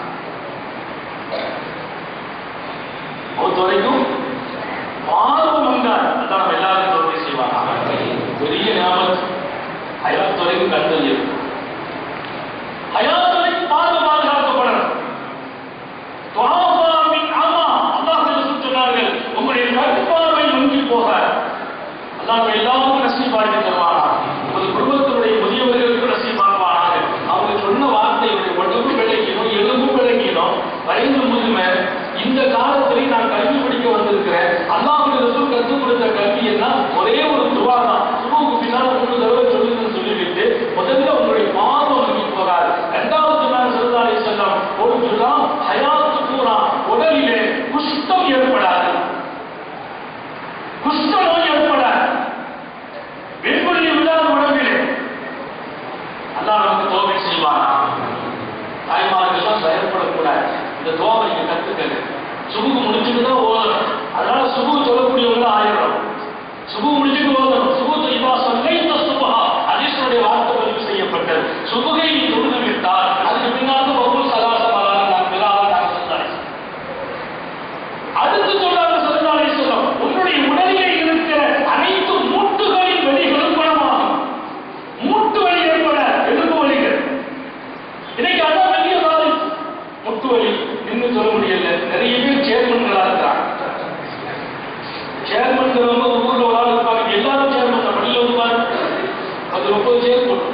S2: மௌத் வரைக்கும் பார்வை மங்காது அதான் நம்ம எல்லாரும் தொழில் செய்வாங்க பெரிய ஞாபகம் ஹயாத் வரைக்கும் கண்கள் இருக்கும் ஹயாத் வரைக்கும் பார்வை பாதுகாக்கப்படணும் துஆஃபா மின் ஆமா அல்லாஹ் ரசூல் சொன்னார்கள் உங்களுடைய கண் பார்வை மங்கி போகாது அல்லாஹ் எல்லாருக்கும் நசீபாக்கி தருவானா உங்கள் குடும்பத்தினுடைய முதியவர்களுக்கு நசீபாக்குவானாக அவங்க சொன்ன வார்த்தையுடைய உடம்பு விளக்கினோம் எலும்பு விளக்கினோம் வயது முதுமை இந்த காலத்திலே நான் கல்வி படிக்க வந்திருக்கிறேன் அல்லாஹுடைய ரசூல் கற்றுக் கொடுத்த கல்வி என்ன ஒரே ஒரு துவா தான் சுபுக்கு பின்னால் மூணு தடவை சொல்லுங்கன்னு சொல்லிவிட்டு முதல்ல உங்களுடைய பார்வை வங்கி போகாது இரண்டாவது சொன்னாங்க சிறுதாலை செல்லம் ஒரு சொல்லலாம் ஹயாத்து பூரா உடலிலே குஷ்டம் ஏற்படாது குஷ்ட நோய் ஏற்படாது வெண்புள்ளி விழாத உடம்பிலே அல்லாஹ் நமக்கு தோவை செய்வானா தாய்மார்கள்லாம் பயப்படக்கூடாது இந்த தோவை நீங்க கத்துக்கங்க சுபுக்கு முடிச்சுட்டு தான் ஓதணும் அதனால சுபு சொல்லக்கூடியவங்க ஆயிரம் சுபு முடிச்சுட்டு ஓதணும் சுபு தொய்வா சொல்லைத்த சுபஹா அதீஸ்வருடைய வார்த்தை பதிவு செய்யப்பட்டது சுபுகை நீ தொழுது விட்டால் அதுக்கு பின்னால் பகுல் சலாசமாக நான் விழாவை நான் சொன்னார் அடுத்து சொல்றாங்க சல்லாலை சொல்லம் உன்னுடைய உடலிலே இருக்கிற அனைத்து மூட்டுகளின் வலிகளும் குணமாகும் மூட்டு வலி ஏற்பட எலும்பு வலிகள் இன்னைக்கு அதான் பெரிய பாதி முட்டு வலி இன்னும் சொல்ல முடியல நிறைய பேர் சேர்மன்களா இருக்கிறாங்க சேர்மன்கிறவங்க ஊர்ல ஒரு ஆள் இருப்பாங்க எல்லாரும் சேர்மன் தான் பள்ளியில் வந்து பாருங்க பத்து முப்பது சேர் போட்டோம்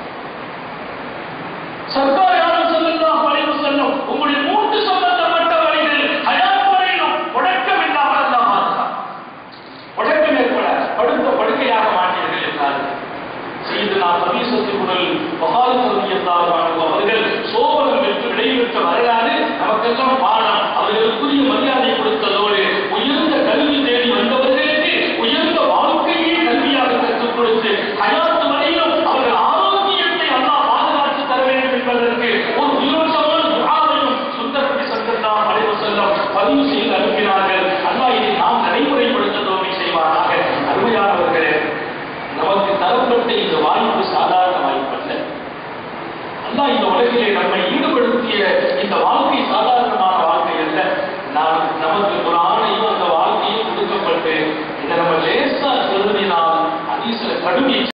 S2: சர்க்கார் யாரும் சொல்லலாம் வளைவு செல்லும் உங்களுடைய மூட்டு சம்பந்தப்பட்ட வழிகள் ஹயாத் வரையிலும் முடக்கம் இல்லாமல் அல்லா பாதுகாப்பு முடக்கம் ஏற்பட படுத்த படுக்கையாக மாட்டீர்கள் என்றார்கள் செய்தனா சமீசத்து குடல் மகால் சந்தியத்தார் அவர்கள் சோபனம் பெற்று விடைபெற்ற வரலாறு நமக்கெல்லாம் பாடம் அவர்களுக்குரிய மரியாதை கொடுத்ததோடு உயர்ந்த கல்வி தேடி வந்தவர்களுக்கு உயர்ந்த வாழ்க்கையே கல்வியாக கற்றுக் கொடுத்து ஹயாத்து வரையிலும் அவர்கள் ஆரோக்கியத்தை அல்லாஹ் பாதுகாத்து தர வேண்டும் என்பதற்கு ஒரு உயிரோட்டமான துஆவையும் சுந்தரபி சங்கத்தான் அலைவு செல்லம் பதிவு செய்து அனுப்பினார்கள் அல்லாஹ் இதை நாம் நடைமுறைப்படுத்த தோல்வி செய்வாராக அருமையானவர்களே நமக்கு தரப்பட்ட இந்த வாய்ப்பு சாதாரண வாய்ப்பல்ல அல்லாஹ் இந்த உலகிலே நம்மை ஈடுபடுத்திய கடும்